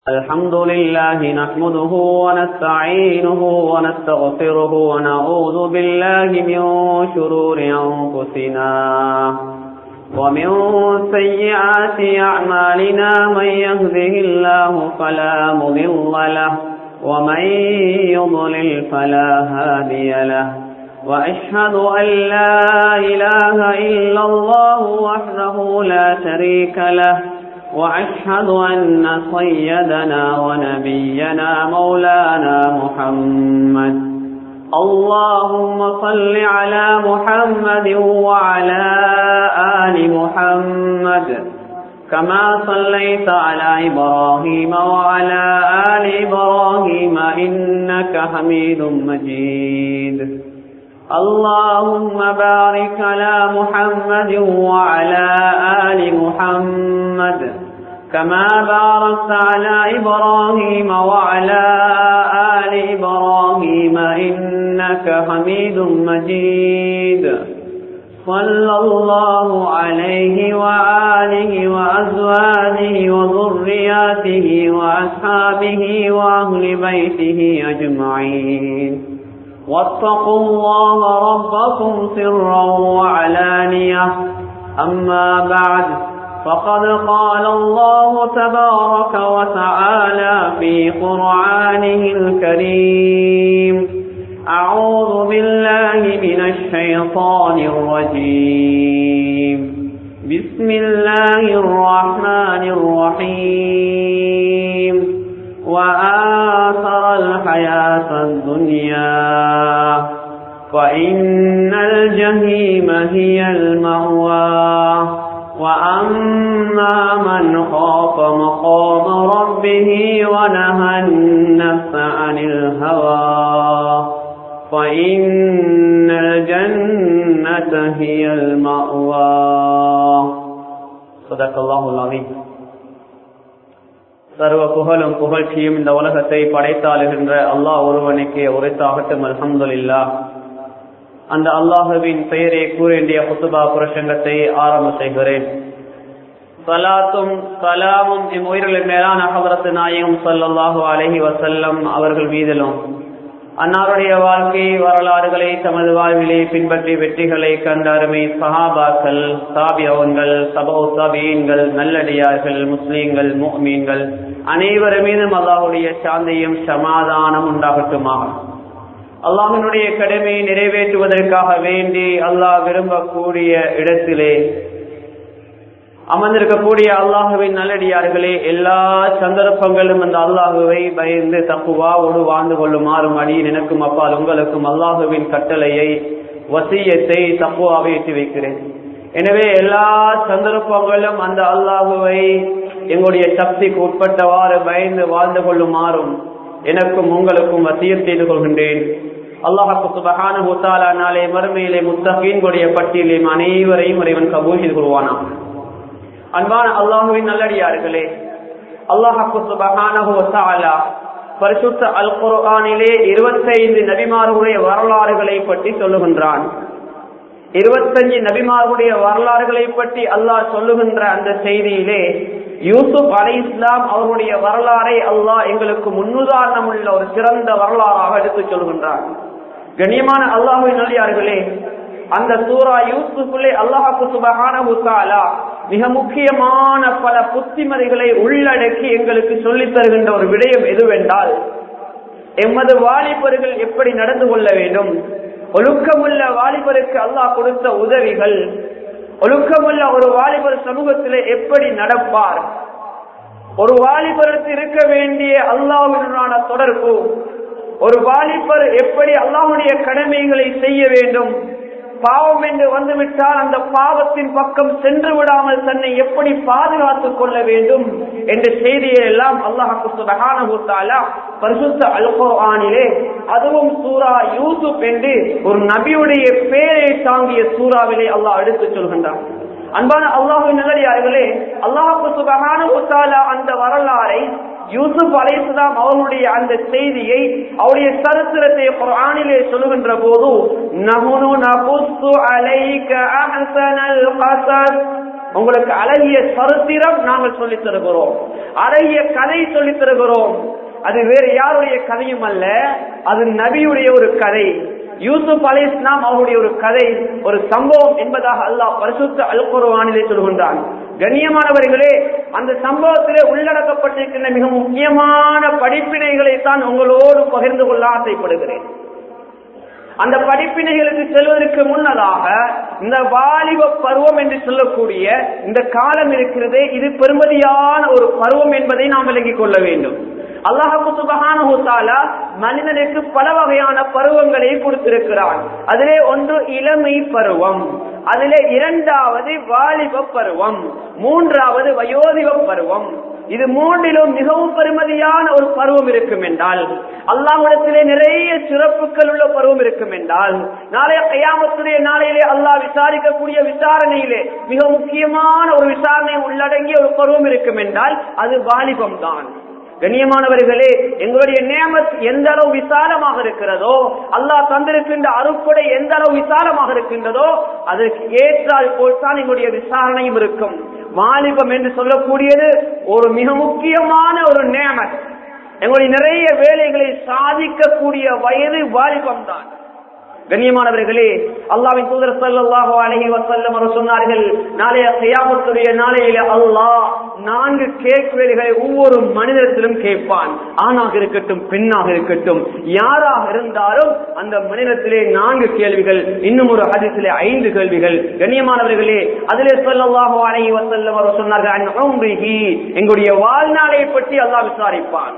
الحمد لله نحمده ونستعينه ونستغفره ونعوذ بالله من شرور أنفسنا ومن سيئات أعمالنا من يهده الله فلا مضل له ومن يضلل فلا هادي له وأشهد أن لا إله إلا الله وحده لا شريك له وأشهد أن سيدنا ونبينا مولانا محمد اللهم صل على محمد وعلى آل محمد كما صليت على إبراهيم وعلى آل إبراهيم إنك حميد مجيد اللهم بارك على محمد وعلى آل محمد كما باركت على إبراهيم وعلى آل إبراهيم إنك حميد مجيد صلى الله عليه وآله وأزواجه وذرياته وأصحابه وأهل بيته أجمعين واتقوا الله ربكم سرا وعلانية أما بعد فقد قال الله تبارك وتعالى في قرآنه الكريم أعوذ بالله من الشيطان الرجيم بسم الله الرحمن الرحيم وآثر الحياة الدنيا وإن الجحيم هي المأوى وأما من خاف مقام ربه ونهى النفس عن الهوى فإن الجنة هي المأوى صدق الله العظيم சர்வ புகழும் புகழ்ச்சியும் இந்த உலகத்தை படைத்தாளுகின்ற அல்லாஹ் ஒருவனுக்கே உரைத்தாகட்டும் அல்ஹம்துலில்லா அந்த அல்லாஹுவின் பெயரை கூறேண்டிய குத்துபா புரஷங்கத்தை ஆரம்ப செய்கிறேன் சலாத்தும் சலாமும் இம் உயிரில் மேலான அகவரத்து நாயகம் சல்லாஹூ அலஹி வசல்லம் அவர்கள் மீதிலும் அன்னாருடைய வாழ்க்கை வரலாறுகளை தமது வாழ்விலே பின்பற்றி வெற்றிகளை கண்ட அருமை சஹாபாக்கள் தாபியவன்கள் சபோ தாபியன்கள் நல்லடியார்கள் முஸ்லீம்கள் மீன்கள் அனைவர் மீதும் அல்லாஹுடைய சாந்தியும் சமாதானம் உண்டாகட்டுமாக அல்லாஹினுடைய கடமையை நிறைவேற்றுவதற்காக வேண்டி அல்லாஹ் விரும்பக்கூடிய இடத்திலே அமர்ந்திருக்கக்கூடிய அல்லாஹுவின் நல்லடியார்களே எல்லா சந்தர்ப்பங்களும் அந்த அல்லாஹுவை பயந்து தப்புவாவோடு வாழ்ந்து கொள்ளுமாறும் அடியின் எனக்கும் அப்பால் உங்களுக்கும் அல்லாஹுவின் கட்டளையை வசியத்தை தப்புவாவை எட்டி வைக்கிறேன் எனவே எல்லா சந்தர்ப்பங்களும் அந்த அல்லாஹுவை எங்களுடைய சக்திக்கு உட்பட்டவாறு பயந்து வாழ்ந்து கொள்ளுமாறும் எனக்கும் உங்களுக்கும் வசியம் செய்து கொள்கின்றேன் அல்லாஹு சுபகான முத்தாலா நாளே மறுமையிலே முத்தகீன்களுடைய பட்டியலையும் அனைவரையும் இறைவன் கபூல் செய்து கொள்வானாம் அன்பான அல்லாஹுவின் நல்லடியார்களே அல்லாஹாக்கு சுபகானா பரிசுத்த அல் குர்ஆனிலே இருபத்தைந்து நபிமார்களுடைய வரலாறுகளை பற்றி சொல்லுகின்றான் இருபத்தஞ்சு நபிமார்களுடைய வரலாறுகளை பற்றி அல்லாஹ் சொல்லுகின்ற அந்த செய்தியிலே யூசுப் அலை இஸ்லாம் அவருடைய வரலாறை அல்லாஹ் எங்களுக்கு முன்னுதாரணம் உள்ள ஒரு சிறந்த வரலாறாக எடுத்து சொல்கின்றார் கண்ணியமான அல்லாஹுவின் நல்லியார்களே அந்த சூரா யூசுஃபுலே அல்லாஹாக்கு சுபகான மிக முக்கியமான பல புத்திமதிகளை உள்ளடக்கி எங்களுக்கு சொல்லித் தருகின்ற ஒரு விடயம் எதுவென்றால் எமது வாலிபர்கள் எப்படி நடந்து கொள்ள வேண்டும் ஒழுக்கமுள்ள வாலிபருக்கு அல்லாஹ் கொடுத்த உதவிகள் ஒழுக்கமுள்ள ஒரு வாலிபர் சமூகத்திலே எப்படி நடப்பார் ஒரு வாலிபருக்கு இருக்க வேண்டிய அல்லாஹுடனான தொடர்பு ஒரு வாலிபர் எப்படி அல்லாஹுடைய கடமைகளை செய்ய வேண்டும் பாவம் என்று வந்துவிட்டால் அந்த பாவத்தின் பக்கம் சென்று விடாமல் தன்னை எப்படி பாதுகாத்துக் கொள்ள வேண்டும் என்ற செய்தியை எல்லாம் அல்லாஹாக்கு சுபகான பரிசுத்த அல்கோஆனிலே அதுவும் சூரா யூசுப் என்று ஒரு நபியுடைய பேரை தாங்கிய சூறாவிலே அல்லாஹ் எடுத்துச் சொல்கின்றான் அன்பான அல்லாஹின் நல்லடியார்களே அல்லாஹு சுபகான அந்த வரலாறை யூசுப் அலைசலாம் அவர்களுடைய அந்த செய்தியை அவருடைய சரித்திரத்தை குர்ஆனிலே சொல்லுகின்ற போது நஹுனு நகுஸ்ஸு அலைக அஹ்ஸனல் கஸஸ் உங்களுக்கு அழகிய சரித்திரம் நாங்கள் சொல்லித் தருகிறோம் அழகிய கதை சொல்லித் தருகிறோம் அது வேறு யாருடைய கதையும் அல்ல அது நபியுடைய ஒரு கதை யூசுப் அலி இஸ்லாம் அவருடைய ஒரு கதை ஒரு சம்பவம் என்பதாக அல்லாஹ் பரிசுத்த அல் குர்ஆனிலே சொல்கின்றான் கண்ணியமானவர்களே அந்த சம்பவத்திலே உள்ளடக்கப்பட்டிருக்கின்ற மிக முக்கியமான படிப்பினைகளை தான் உங்களோடு பகிர்ந்து கொள்ள ஆசைப்படுகிறேன் அந்த படிப்பினைகளுக்கு செல்வதற்கு முன்னதாக இந்த வாலிப பருவம் என்று சொல்லக்கூடிய இந்த காலம் இருக்கிறதே இது பெருமதியான ஒரு பருவம் என்பதை நாம் விளங்கிக் கொள்ள வேண்டும் அல்லாஹு சுபஹானஹு தஆலா மனிதனுக்கு பல வகையான பருவங்களை கொடுத்திருக்கிறான் அதிலே ஒன்று இளமை பருவம் அதிலே இரண்டாவது வாலிப பருவம் மூன்றாவது வயோதிப பருவம் இது மூன்றிலும் மிகவும் பெருமதியான ஒரு பருவம் இருக்கும் என்றால் அல்லாஹ்விடத்திலே நிறைய சிறப்புகள் உள்ள பருவம் இருக்கும் என்றால் நாளைய கையாமத்துடைய நாளையிலே அல்லாஹ் விசாரிக்கக்கூடிய விசாரணையிலே மிக முக்கியமான ஒரு விசாரணை உள்ளடங்கிய ஒரு பருவம் இருக்கும் என்றால் அது வாலிபம் தான் கண்ணியமானவர்களே எங்களுடைய நேமத் எந்த அளவு விசாலமாக இருக்கிறதோ அல்லாஹ் தந்திருக்கின்ற அருட்கொடை எந்த அளவு விசாலமாக இருக்கின்றதோ அதற்கு ஏற்றால் போல்தான் எங்களுடைய விசாரணையும் இருக்கும் வாலிபம் என்று சொல்லக்கூடியது ஒரு மிக முக்கியமான ஒரு நேமத் எங்களுடைய நிறைய வேலைகளை சாதிக்கக்கூடிய வயது வாலிபம் தான் கண்ணியமானவர்களே அல்லாவின் தூதர் சல்லாஹு அலஹி வசல்லம் அவர் சொன்னார்கள் நாளைய செய்யாமத்துடைய நாளையில அல்லாஹ் நான்கு கேள்விகளை ஒவ்வொரு மனிதத்திலும் கேட்பான் ஆணாக இருக்கட்டும் பெண்ணாக இருக்கட்டும் யாராக இருந்தாலும் அந்த மனிதத்திலே நான்கு கேள்விகள் இன்னும் ஒரு ஹதீஸிலே ஐந்து கேள்விகள் கண்ணியமானவர்களே அதிலே சொல்லல்லாஹு அலஹி வசல்லம் அவர் சொன்னார்கள் எங்களுடைய வாழ்நாளை பற்றி அல்லாஹ் விசாரிப்பான்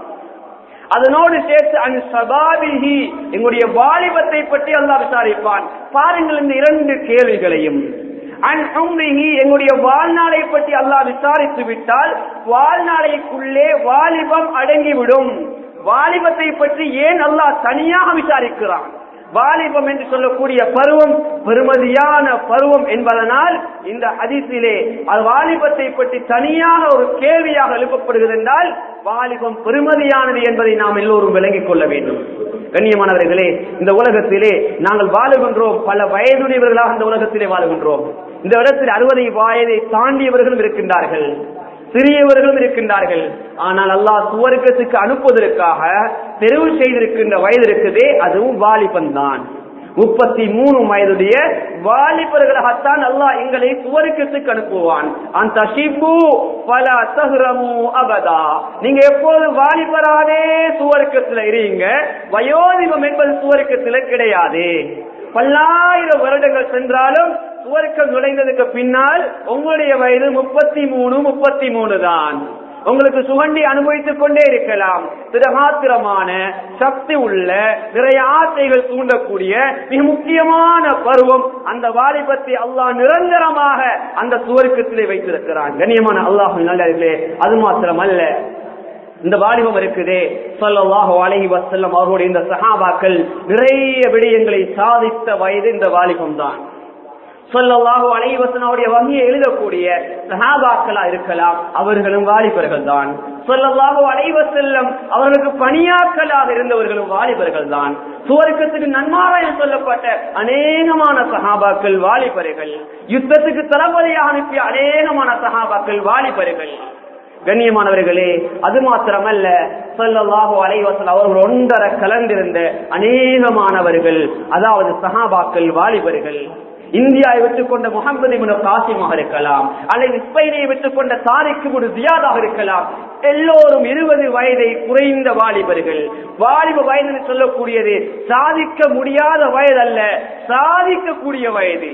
அதனோடு சேர்த்து அன் சபாபிஹி எங்களுடைய வாலிபத்தை பற்றி அல்லாஹ் விசாரிப்பான் பாருங்கள் இந்த இரண்டு கேள்விகளையும் அன் உம்ரிஹி எங்களுடைய வாழ்நாளை பற்றி அல்லாஹ் விசாரித்து விட்டால் வாழ்நாளைக்குள்ளே வாலிபம் அடங்கிவிடும் வாலிபத்தை பற்றி ஏன் அல்லாஹ் தனியாக விசாரிக்கிறான் வாலிபம் என்று சொல்லக்கூடிய பருவம் பெருமதியான பருவம் என்பதனால் இந்த அதிசிலே அது வாலிபத்தை பற்றி தனியாக ஒரு கேள்வியாக எழுப்பப்படுகிறது என்றால் வாலிபம் பெருமதியானது என்பதை நாம் எல்லோரும் விளங்கிக் கொள்ள வேண்டும் கண்ணியமானவர்களே இந்த உலகத்திலே நாங்கள் வாழுகின்றோம் பல வயதுடையவர்களாக இந்த உலகத்திலே வாழுகின்றோம் இந்த இடத்தில் அறுபதை வயதை தாண்டியவர்களும் இருக்கின்றார்கள் சிறியவர்களும் இருக்கின்றார்கள் ஆனால் அல்லாஹ் சுவர்க்கத்துக்கு அனுப்புவதற்காக தெரிவு செய்திருக்கின்ற வயது இருக்குதே அதுவும் வாலிபன் தான் முப்பத்தி மூணு வயதுடைய வாலிபர்களாகத்தான் அல்லாஹ் எங்களை சுவர்க்கத்துக்கு அனுப்புவான் அந்த ஷிபு பல அசகுரமு அபதா நீங்க எப்போது வாலிபரானே சுவர்க்கத்துல இருங்க வயோதிபம் என்பது சுவர்க்கத்துல கிடையாது பல்லாயிரம் வருடங்கள் சென்றாலும் சுவர்க்கம் நுழைந்ததுக்கு பின்னால் உங்களுடைய வயது முப்பத்தி மூணு முப்பத்தி மூணு தான் உங்களுக்கு சுகண்டி அனுபவித்துக் கொண்டே இருக்கலாம் திரகாத்திரமான சக்தி உள்ள நிறைய ஆசைகள் தூண்டக்கூடிய மிக முக்கியமான பருவம் அந்த வாலிபத்தை அல்லாஹ் நிரந்தரமாக அந்த சுவர்க்கத்திலே வைத்திருக்கிறான் கண்ணியமான அல்லாஹ் நல்லே அது மாத்திரம் அல்ல இந்த வாலிபம் இருக்குதே சொல்லல்லாஹு அலைஹி வஸல்லம் அவர்களுடைய இந்த சஹாபாக்கள் நிறைய விடயங்களை சாதித்த வயது இந்த வாலிபம் தான் சொல்லல்லாஹு அலைஹி வஸல்லம் அவருடைய வகையை எழுதக்கூடிய சஹாபாக்களா இருக்கலாம் அவர்களும் வாலிபர்கள் தான் சொல்லல்லாஹு அலைஹி வஸல்லம் அவர்களுக்கு பணியாக்கலாக இருந்தவர்களும் வாலிபர்கள் தான் சுவர்க்கத்துக்கு நன்மாராயம் சொல்லப்பட்ட அநேகமான சஹாபாக்கள் வாலிபர்கள் யுத்தத்துக்கு தளபதியாக அனுப்பிய அநேகமான சஹாபாக்கள் வாலிபர்கள் கண்ணியமானவர்களே அது மாத்திரமல்ல சொல்லல்லாஹு அலைவசல் அவர்கள் ஒன்றரை கலந்திருந்த அநேகமானவர்கள் அதாவது சஹாபாக்கள் வாலிபர்கள் இந்தியாவை விட்டுக் கொண்ட முகமது முன காசிமாக இருக்கலாம் அல்லது ஸ்பெயினை விட்டுக் கொண்ட தாரிக்கு ஒரு ஜியாதாக இருக்கலாம் எல்லோரும் இருபது வயதை குறைந்த வாலிபர்கள் வாலிப வயது சொல்லக்கூடியது சாதிக்க முடியாத வயது அல்ல சாதிக்கக்கூடிய வயது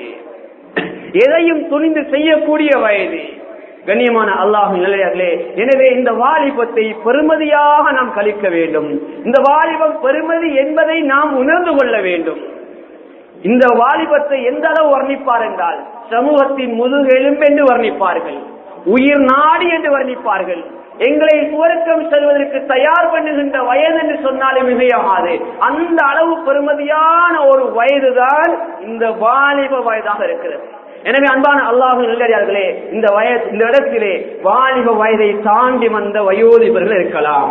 எதையும் துணிந்து செய்யக்கூடிய வயது கண்ணியமான அல்லாஹு நிலையர்களே எனவே இந்த வாலிபத்தை பெருமதியாக நாம் கழிக்க வேண்டும் இந்த வாலிபம் பெருமதி என்பதை நாம் உணர்ந்து கொள்ள வேண்டும் இந்த வாலிபத்தை எந்த அளவு வர்ணிப்பார் என்றால் சமூகத்தின் முதுகெலும்பு என்று வர்ணிப்பார்கள் உயிர் நாடி என்று வர்ணிப்பார்கள் எங்களை சுவர்க்கம் செல்வதற்கு தயார் பண்ணுகின்ற வயது என்று சொன்னாலும் மிகையாகாது அந்த அளவு பெருமதியான ஒரு வயதுதான் இந்த வாலிப வயதாக இருக்கிறது எனவே அன்பான அல்லாஹு நல்லடியார்களே இந்த வயது இந்த இடத்திலே வாலிப வயதை தாண்டி வந்த வயோதிபர்கள் இருக்கலாம்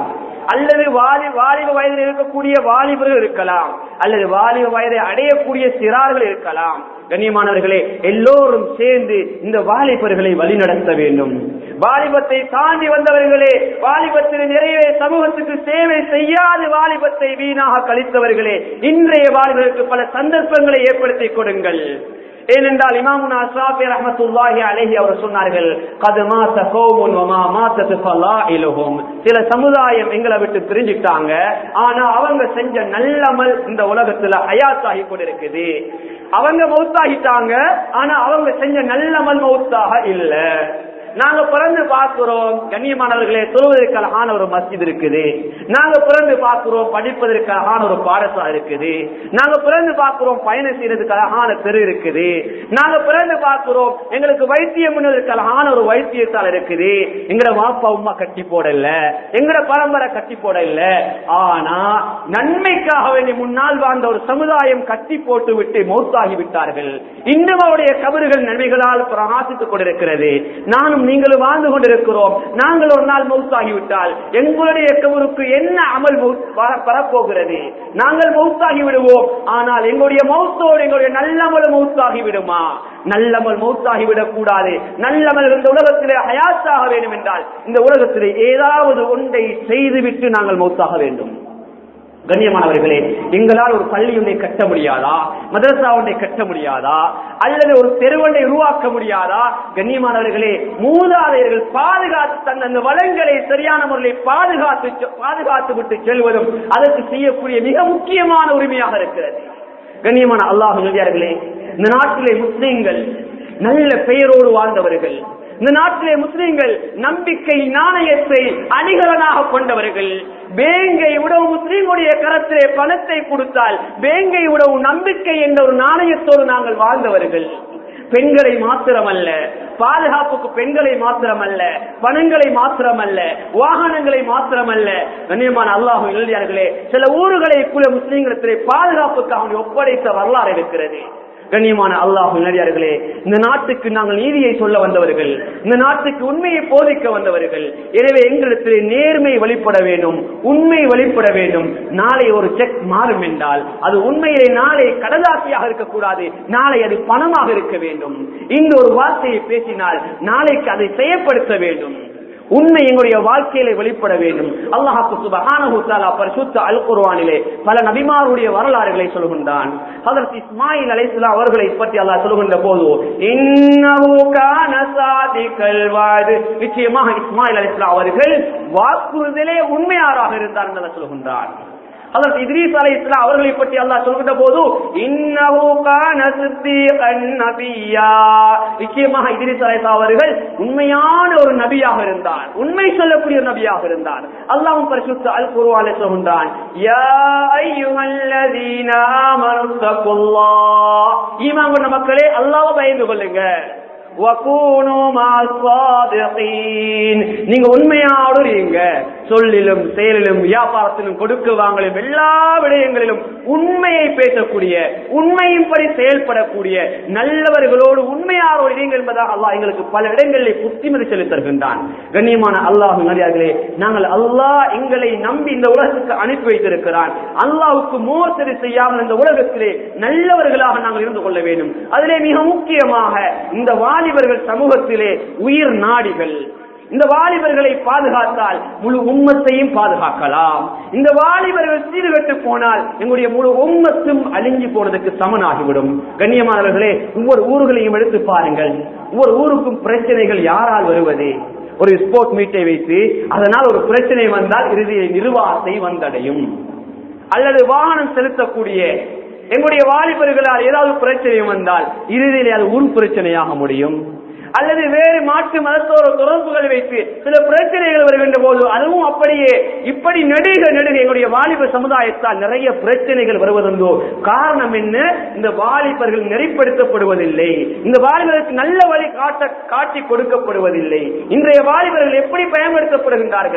அல்லது வாலி வாலிப வயதில் இருக்கக்கூடிய வாலிபர்கள் இருக்கலாம் அல்லது வாலிப வயதை அடையக்கூடிய சிறார்கள் இருக்கலாம் கண்ணியமானவர்களே எல்லோரும் சேர்ந்து இந்த வாலிபர்களை வழிநடத்த வேண்டும் வாலிபத்தை தாண்டி வந்தவர்களே வாலிபத்தில் நிறைய சமூகத்துக்கு சேவை செய்யாது வாலிபத்தை வீணாக கழித்தவர்களே இன்றைய வாலிபர்களுக்கு பல சந்தர்ப்பங்களை ஏற்படுத்தி கொடுங்கள் ஏனென்றால் இமாமுனா ஷாஃபி ரஹ்மத்துல்லாஹி அலைஹி அவர் சொன்னார்கள் கது மாத்த கௌமுன் வமா மாத்தது ஃபலாயிலுஹும் சில சமுதாயம் எங்களை விட்டு பிரிஞ்சிட்டாங்க ஆனா அவங்க செஞ்ச நல்லமல் இந்த உலகத்துல ஹயாத்தாகி கொண்டிருக்குது அவங்க மௌத்தாகிட்டாங்க ஆனா அவங்க செஞ்ச நல்லமல் மௌத்தாக இல்ல நாங்க பிறந்து பார்க்கிறோம் கண்ணியமானவர்களே தொழுவதற்கு அழகான ஒரு மஸ்ஜித் இருக்குது நாங்க பிறந்து பார்க்கிறோம் படிப்பதற்கு அழகான ஒரு பாடசாலை இருக்குது நாங்க பிறந்து பார்க்கிறோம் பயணம் செய்யறதுக்கு அழகான தெரு இருக்குது நாங்க பிறந்து பார்க்கிறோம் எங்களுக்கு வைத்தியம் பண்ணுவதற்கு அழகான ஒரு வைத்தியசாலை இருக்குது எங்கட வாப்பா உமா கட்டி போடல எங்கட பரம்பரை கட்டி போடல ஆனா நன்மைக்காக வேண்டி முன்னால் வாழ்ந்த ஒரு சமுதாயம் கட்டி போட்டு விட்டு மௌத்தாகி விட்டார்கள் இன்னும் அவருடைய கபறுகள் நன்மைகளால் பிரகாசித்துக் கொண்டிருக்கிறது நானும் நீங்களும் வாழ்ந்து கொண்டிருக்கிறோம் நாங்கள் ஒரு நாள் மௌத்தாகி விட்டால் எங்களுடைய கபருக்கு என்ன அமல் மௌத் வர- வரப்போகிறது நாங்கள் மௌத்தாகி விடுவோம் ஆனால் எங்களுடைய மௌத்தோடு எங்களுடைய நல்லமல் மௌத்தாகி விடுமா நல்லமல் மௌத்தாகி விடக் கூடாது நல்லமல் இந்த உலகத்திலே ஹயாத்தாக வேண்டும் என்றால் இந்த உலகத்திலே ஏதாவது ஒன்றை செய்துவிட்டு நாங்கள் மௌத்தாக வேண்டும் கண்ணியமானவர்களே எங்களால் ஒரு பள்ளி ஒன்றை கட்ட முடியாதா மதரசா ஒன்றை கட்ட முடியாதா அல்லது ஒரு தெருவொன்றை உருவாக்க முடியாதா கண்ணியமானவர்களே மூதாதையர்கள் பாதுகாத்து தந்த அந்த வளங்களை சரியான முறையில் பாதுகாத்து செ- பாதுகாத்து விட்டு செல்வதும் அதற்கு செய்யக்கூடிய மிக முக்கியமான உரிமையாக இருக்கிறது கண்ணியமான அல்லாஹ் நல்லே இந்த நாட்டிலே முஸ்லிம்கள் நல்ல பெயரோடு வாழ்ந்தவர்கள் இந்த நாட்டிலே முஸ்லிம்கள் நம்பிக்கை நாணயத்தை அணிகலனாக கொண்டவர்கள் பேங்கை உடவு முஸ்லிம்களுடைய கரத்திலே பணத்தை கொடுத்தால் பேங்கை உடவு நம்பிக்கை என்ற ஒரு நாணயத்தோடு நாங்கள் வாழ்ந்தவர்கள் பெண்களை மாத்திரமல்ல பாதுகாப்புக்கு பெண்களை மாத்திரமல்ல பணங்களை மாத்திரமல்ல வாகனங்களை மாத்திரமல்ல கண்ணியமான அல்லாஹு எழுதியார்களே சில ஊர்களை கூட முஸ்லிம்களிடத்திலே பாதுகாப்புக்கு அவங்க ஒப்படைத்த வரலாறு இருக்கிறது கண்ணியமான அல்லாஹ் நடிகார்களே இந்த நாட்டுக்கு நாங்கள் நீதியை சொல்ல வந்தவர்கள் இந்த நாட்டுக்கு உண்மையை போதிக்க வந்தவர்கள் எனவே எங்களிடத்தில் நேர்மை வெளிப்பட வேண்டும் உண்மை வெளிப்பட வேண்டும் நாளை ஒரு செக் மாறும் என்றால் அது உண்மையிலே நாளை கடலாசியாக இருக்கக்கூடாது நாளை அது பணமாக இருக்க வேண்டும் இந்த ஒரு வார்த்தையை பேசினால் நாளைக்கு அதை செயற்படுத்த வேண்டும் உண்மை எங்களுடைய வாழ்க்கையில வெளிப்பட வேண்டும் அல்லாஹாக்கு சுபஹானஹு தஆலா பரிசுத்த அல் குர்ஆனிலே பல நபிமாருடைய வரலாறுகளை சொல்கின்றான் ஹஜரத் இஸ்மாயில் அலைஹிஸ்ஸலாம் அவர்களை பற்றி அல்லாஹ் சொல்கின்ற போது இன்னஹு கான சாதிகல் வாது நிச்சயமாக இஸ்மாயில் அலைஹிஸ்ஸலாம் அவர்கள் வாக்குறுதியிலே உண்மையாராக இருந்தார் என்று அல்லாஹ் சொல்கின்றான் அதற்கு இத்ரீஸ் அலை இஸ்லாம் அவர்களை பற்றி அல்லாஹ் சொல்கின்ற போது இன்னஹு கான சித்தீகன் நபியா நிச்சயமாக இத்ரீஸ் அலை அவர்கள் உண்மையான ஒரு நபியாக இருந்தார் உண்மை சொல்லக்கூடிய ஒரு நபியாக இருந்தார் அல்லாஹ்வும் பரிசுத்த அல் குர்ஆனிலே சொல்கின்றான் யா அய்யுஹல்லதீன ஆமனு தக்குல்லாஹ் ஈமான் கொண்ட மக்களே அல்லாஹ்வை பயந்து கொள்ளுங்க வகூனு மாஸ்வாதிகீன். நீங்க உண்மையோடு இருங்க சொல்லிலும் செயலிலும் வியாபாரத்திலும் கொடுக்க வாங்கலும் எல்லா விடயங்களிலும் உண்மையை பேசக்கூடிய உண்மையின்படி செயல்படக்கூடிய நல்லவர்களோடு உண்மையாரோடு இருங்க என்பதாக அல்லாஹ் எங்களுக்கு பல இடங்களில் புத்திமதி சொல்லித் தருகின்றான் கண்ணியமான அல்லாஹ் நடிகார்களே நாங்கள் அல்லாஹ் எங்களை நம்பி இந்த உலகத்துக்கு அனுப்பி வைத்திருக்கிறான் அல்லாஹ்வுக்கு மோசடி செய்யாமல் இந்த உலகத்திலே நல்லவர்களாக நாங்கள் இருந்து கொள்ள வேண்டும் அதிலே மிக முக்கியமாக இந்த வாலிபர்கள் சமூகத்திலே உயிர் நாடிகள் இந்த வாலிபர்களை பாதுகாத்தால் முழு உம்மத்தையும் பாதுகாக்கலாம் இந்த வாலிபர்கள் சீர்கட்டு போனால் எங்களுடைய முழு உம்மத்தும் அழிஞ்சு போனதுக்கு சமனாகிவிடும் கண்ணியமானவர்களே ஒவ்வொரு ஊர்களையும் எடுத்து பாருங்கள் ஒவ்வொரு ஊருக்கும் பிரச்சனைகள் யாரால் வருவது ஒரு ஸ்போர்ட் மீட்டை வைத்து அதனால் ஒரு பிரச்சனை வந்தால் இறுதியை நிர்வாகத்தை வந்தடையும் அல்லது வாகனம் செலுத்தக்கூடிய எங்களுடைய வாலிபர்களால் ஏதாவது பிரச்சனை வந்தால் இறுதியிலே அது உள் பிரச்சனையாக முடியும் அல்லது வேறு மாற்று மதத்தோர தொடர்புகளை வைத்து சில பிரச்சனைகள் வருகின்ற போது அதுவும் அப்படியே இப்படி நெடுக நெடுக எங்களுடைய வாலிப சமுதாயத்தால் நிறைய பிரச்சனைகள் வருவதுண்டோ காரணம் என்ன இந்த வாலிபர்கள் நெறிப்படுத்தப்படுவதில்லை இந்த வாலிபர்களுக்கு நல்ல வழி காட்ட காட்டி கொடுக்கப்படுவதில்லை இன்றைய வாலிபர்கள் எப்படி பயன்படுத்தப்படுகின்றார்கள்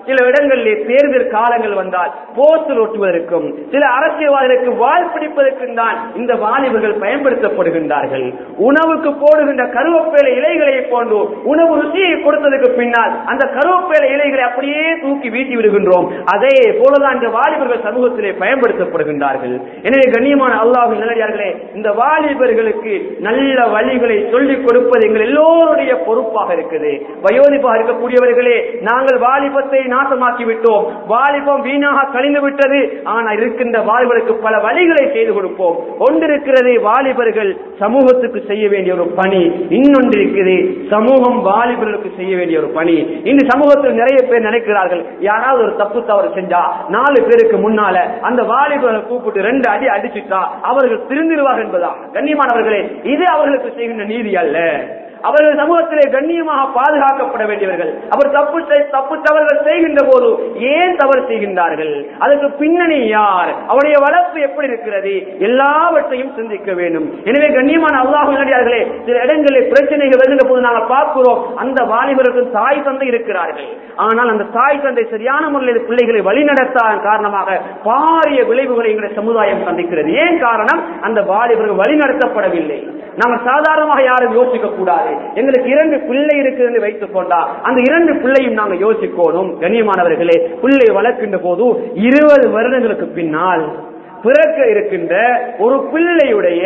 சில இடங்களிலே தேர்தல் காலங்கள் வந்தால் போஸ்டர் ஒட்டுவதற்கும் சில அரசியல்வாதிகளுக்கு வாழ் பிடிப்பதற்கும் தான் இந்த வாலிபர்கள் பயன்படுத்தப்படுகின்றார்கள் உணவுக்கு போடுகின்ற கருவேப்பிலை இலைகளை போன்று உணவு ருசியை கொடுத்ததுக்கு பின்னால் அந்த கருவேப்பிலை இலைகளை அப்படியே தூக்கி வீசி விடுகின்றோம் அதே போலதான் இந்த வாலிபர்கள் சமூகத்திலே பயன்படுத்தப்படுகின்றார்கள் எனவே கண்ணியமான அல்லாஹ் நல்லடியார்களே இந்த வாலிபர்களுக்கு நல்ல வழிகளை சொல்லிக் கொடுப்பது எங்கள் எல்லோருடைய பொறுப்பாக இருக்குது வயோதிபாக இருக்கக்கூடியவர்களே நாங்கள் வாலிபத்தை நாசமாக்கி விட்டோம் வாலிபம் வீணாக கழிந்து விட்டது ஆனால் இருக்கின்ற வாலிபர்களுக்கு பல வழிகளை செய்து கொடுப்போம் ஒன்றிருக்கிறது வாலிபர்கள் சமூகத்துக்கு செய்ய வேண்டிய ஒரு பணி இன்னொன்று இருக்குது சமூகம் வாலிபர்களுக்கு செய்ய வேண்டிய ஒரு பணி இந்த சமூகத்தில் நிறைய பேர் நினைக்கிறார்கள் யாராவது ஒரு தப்பு தவறு செஞ்சா நாலு பேருக்கு முன்னால அந்த வாலிபர்களை கூப்பிட்டு ரெண்டு அடி அடிச்சுட்டா அவர்கள் திருந்திருவார்கள் என்பதா கண்ணியமானவர்களே இது அவர்களுக்கு செய்கின்ற நீதி அல்ல அவர்கள் சமூகத்திலே கண்ணியமாக பாதுகாக்கப்பட வேண்டியவர்கள் அவர் தப்பு செய்- தப்பு தவறுகள் செய்கின்ற போது ஏன் தவறு செய்கின்றார்கள் அதற்கு பின்னணி யார் அவருடைய வளர்ப்பு எப்படி இருக்கிறது எல்லாவற்றையும் சிந்திக்க வேண்டும் எனவே கண்ணியமான அல்லாஹ் நல்லடியார்களே சில இடங்களில் பிரச்சனைகள் வருகின்ற போது நாங்கள் பார்க்கிறோம் அந்த வாலிபருக்கு தாய் தந்தை இருக்கிறார்கள் ஆனால் அந்த தாய் தந்தை சரியான முறையில் பிள்ளைகளை வழிநடத்தாத காரணமாக பாரிய விளைவுகளை எங்களுடைய சமுதாயம் சந்திக்கிறது ஏன் காரணம் அந்த வாலிபர்கள் வழிநடத்தப்படவில்லை நாங்கள் சாதாரணமாக யாரும் யோசிக்க கூடாது எங்களுக்கு இரண்டு பிள்ளை இருக்குது என்று வைத்துக் கொண்டா அந்த இரண்டு பிள்ளையும் நாங்கள் யோசிக்கணும் கண்ணியமானவர்களே பிள்ளை வளர்க்கின்ற போது இருபது வருடங்களுக்கு பின்னால் பிறக்க இருக்கின்ற ஒரு பிள்ளையுடைய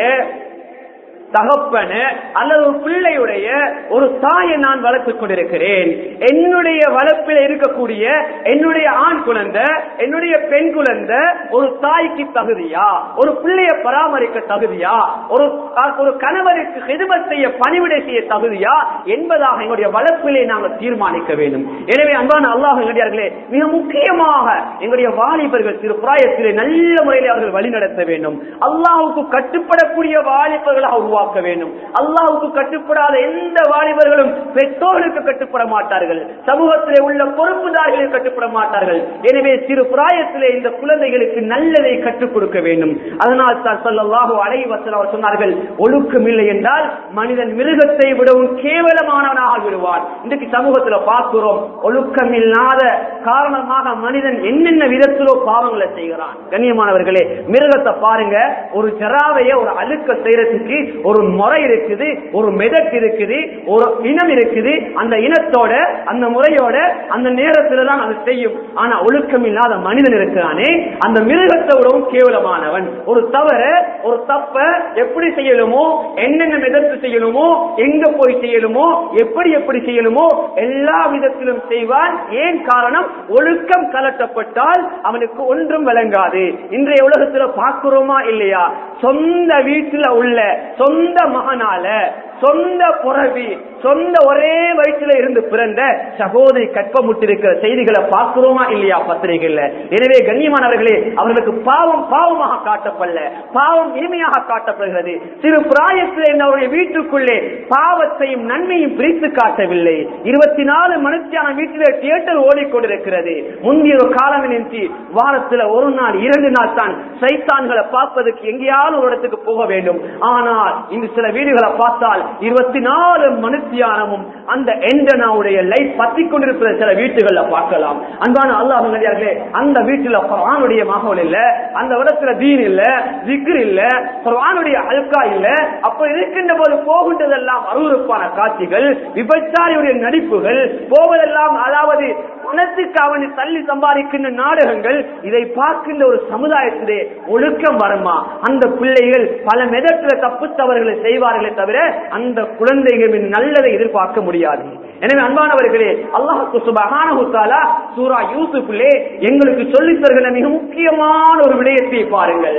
தகப்பன அல்லது ஒரு பிள்ளையுடைய ஒரு தாயை நான் வளர்த்துக் கொண்டிருக்கிறேன் என்னுடைய வளர்ப்பில் இருக்கக்கூடிய என்னுடைய ஆண் குழந்தை என்னுடைய பெண் குழந்தை ஒரு தாய்க்கு தகுதியா ஒரு பிள்ளையை பராமரிக்க தகுதியா ஒரு ஒரு கணவருக்கு ஹிதுமத் செய்ய பணிவிடை செய்ய தகுதியா என்பதாக எங்களுடைய வளர்ப்பிலே நாங்கள் தீர்மானிக்க வேண்டும் எனவே அன்பான அல்லாஹ் நடிகார்களே மிக முக்கியமாக எங்களுடைய வாலிபர்கள் திரு பிராயத்திலே நல்ல முறையில் அவர்கள் வழிநடத்த வேண்டும் அல்லாஹுக்கு கட்டுப்படக்கூடிய வாலிபர்களாக உருவாக்க வேண்டும் அல்லாஹுக்கு கட்டுப்படாத எந்த வாலிபர்களும் பெற்றோர்களுக்கு கட்டுப்பட மாட்டார்கள் சமூகத்திலே உள்ள பொறுப்புதாரிகளுக்கு கட்டுப்பட மாட்டார்கள் எனவே சிறு பிராயத்திலே இந்த குழந்தைகளுக்கு நல்லதை கற்றுக் கொடுக்க வேண்டும் அதனால் தான் சொல்லல்லாஹு அலை வசலம் சொன்னார்கள் ஒழுக்கம் இல்லை என்றால் மனிதன் மிருகத்தை விடவும் கேவலமானவனாக விடுவான் இன்றைக்கு சமூகத்துல பார்க்கிறோம் ஒழுக்கம் இல்லாத காரணமாக மனிதன் என்னென்ன விதத்திலோ பாவங்களை செய்கிறான் கண்ணியமானவர்களே மிருகத்தை பாருங்க ஒரு ஜராவைய ஒரு அழுக்க செய்யறதுக்கு ஒரு முறை இருக்குது ஒரு மெதட் இருக்குது ஒரு இனம் இருக்குது அந்த இனத்தோட அந்த முறையோட அந்த நேரத்துல தான் அது செய்யும் ஆனா ஒழுக்கம் இல்லாத மனிதன் இருக்கிறானே அந்த மிருகத்தை விடவும் கேவலமானவன் ஒரு தவற ஒரு தப்ப எப்படி செய்யணுமோ என்னென்ன மெதத்து செய்யணுமோ எங்க போய் செய்யணுமோ எப்படி எப்படி செய்யணுமோ எல்லா விதத்திலும் செய்வான் ஏன் காரணம் ஒழுக்கம் கலட்டப்பட்டால் அவனுக்கு ஒன்றும் விளங்காது இன்றைய உலகத்துல பார்க்கிறோமா இல்லையா சொந்த வீட்டுல உள்ள சொந்த மகனால சொந்த புறவி சொந்த ஒரே வயிற்றுல இருந்து பிறந்த சகோதரி கற்பமுட்டிருக்கிற செய்திகளை பார்க்கிறோமா இல்லையா பத்திரிகைகள்ல எனவே கண்ணியமானவர்களே அவர்களுக்கு பாவம் பாவமாக காட்டப்படல பாவம் இனிமையாக காட்டப்படுகிறது சிறு பிராயத்தில் என்னுடைய வீட்டுக்குள்ளே பாவத்தையும் நன்மையும் பிரித்து காட்டவில்லை இருபத்தி நாலு மணித்தியான வீட்டில் தியேட்டர் ஓடிக்கொண்டிருக்கிறது முந்தைய ஒரு காலம் நினைச்சு வாரத்துல ஒரு நாள் இரண்டு நாள் தான் சைத்தான்களை பார்ப்பதற்கு எங்கேயாவது ஒரு இடத்துக்கு போக வேண்டும் ஆனால் இந்த சில வீடுகளை பார்த்தால் இருபத்தி நாலு மனுத்தியானமும் அந்த எண்டனாவுடைய லைட் பத்தி கொண்டிருக்கிற சில வீட்டுகள்ல பார்க்கலாம் அன்பான அல்லாஹ் நல்லடியார்களே அந்த வீட்டுல குர்ஆனுடைய மாகோல் இல்ல அந்த இடத்துல தீன் இல்ல ஜிக்ர் இல்ல குர்ஆனுடைய அல்கா இல்ல அப்ப இருக்கின்ற போது போகின்றதெல்லாம் அருவருப்பான காட்சிகள் விபச்சாரியுடைய நடிப்புகள் போவதெல்லாம் அதாவது பணத்துக்கு அவனை தள்ளி சம்பாதிக்கின்ற நாடகங்கள் இதை பார்க்கின்ற ஒரு சமுதாயத்திலே ஒழுக்கம் வருமா அந்த பிள்ளைகள் பல மெதற்ற தப்பு தவறுகளை செய்வார்களே தவிர அந்த குழந்தைகளின் நல்லதை எதிர்பார்க்க முடியாது எனவே அன்பானவர்களே அல்லாஹு சுபஹானஹு தஆலா சூரா யூசுஃபிலே எங்களுக்கு சொல்லித் தருகிற மிக முக்கியமான ஒரு விடயத்தை பாருங்கள்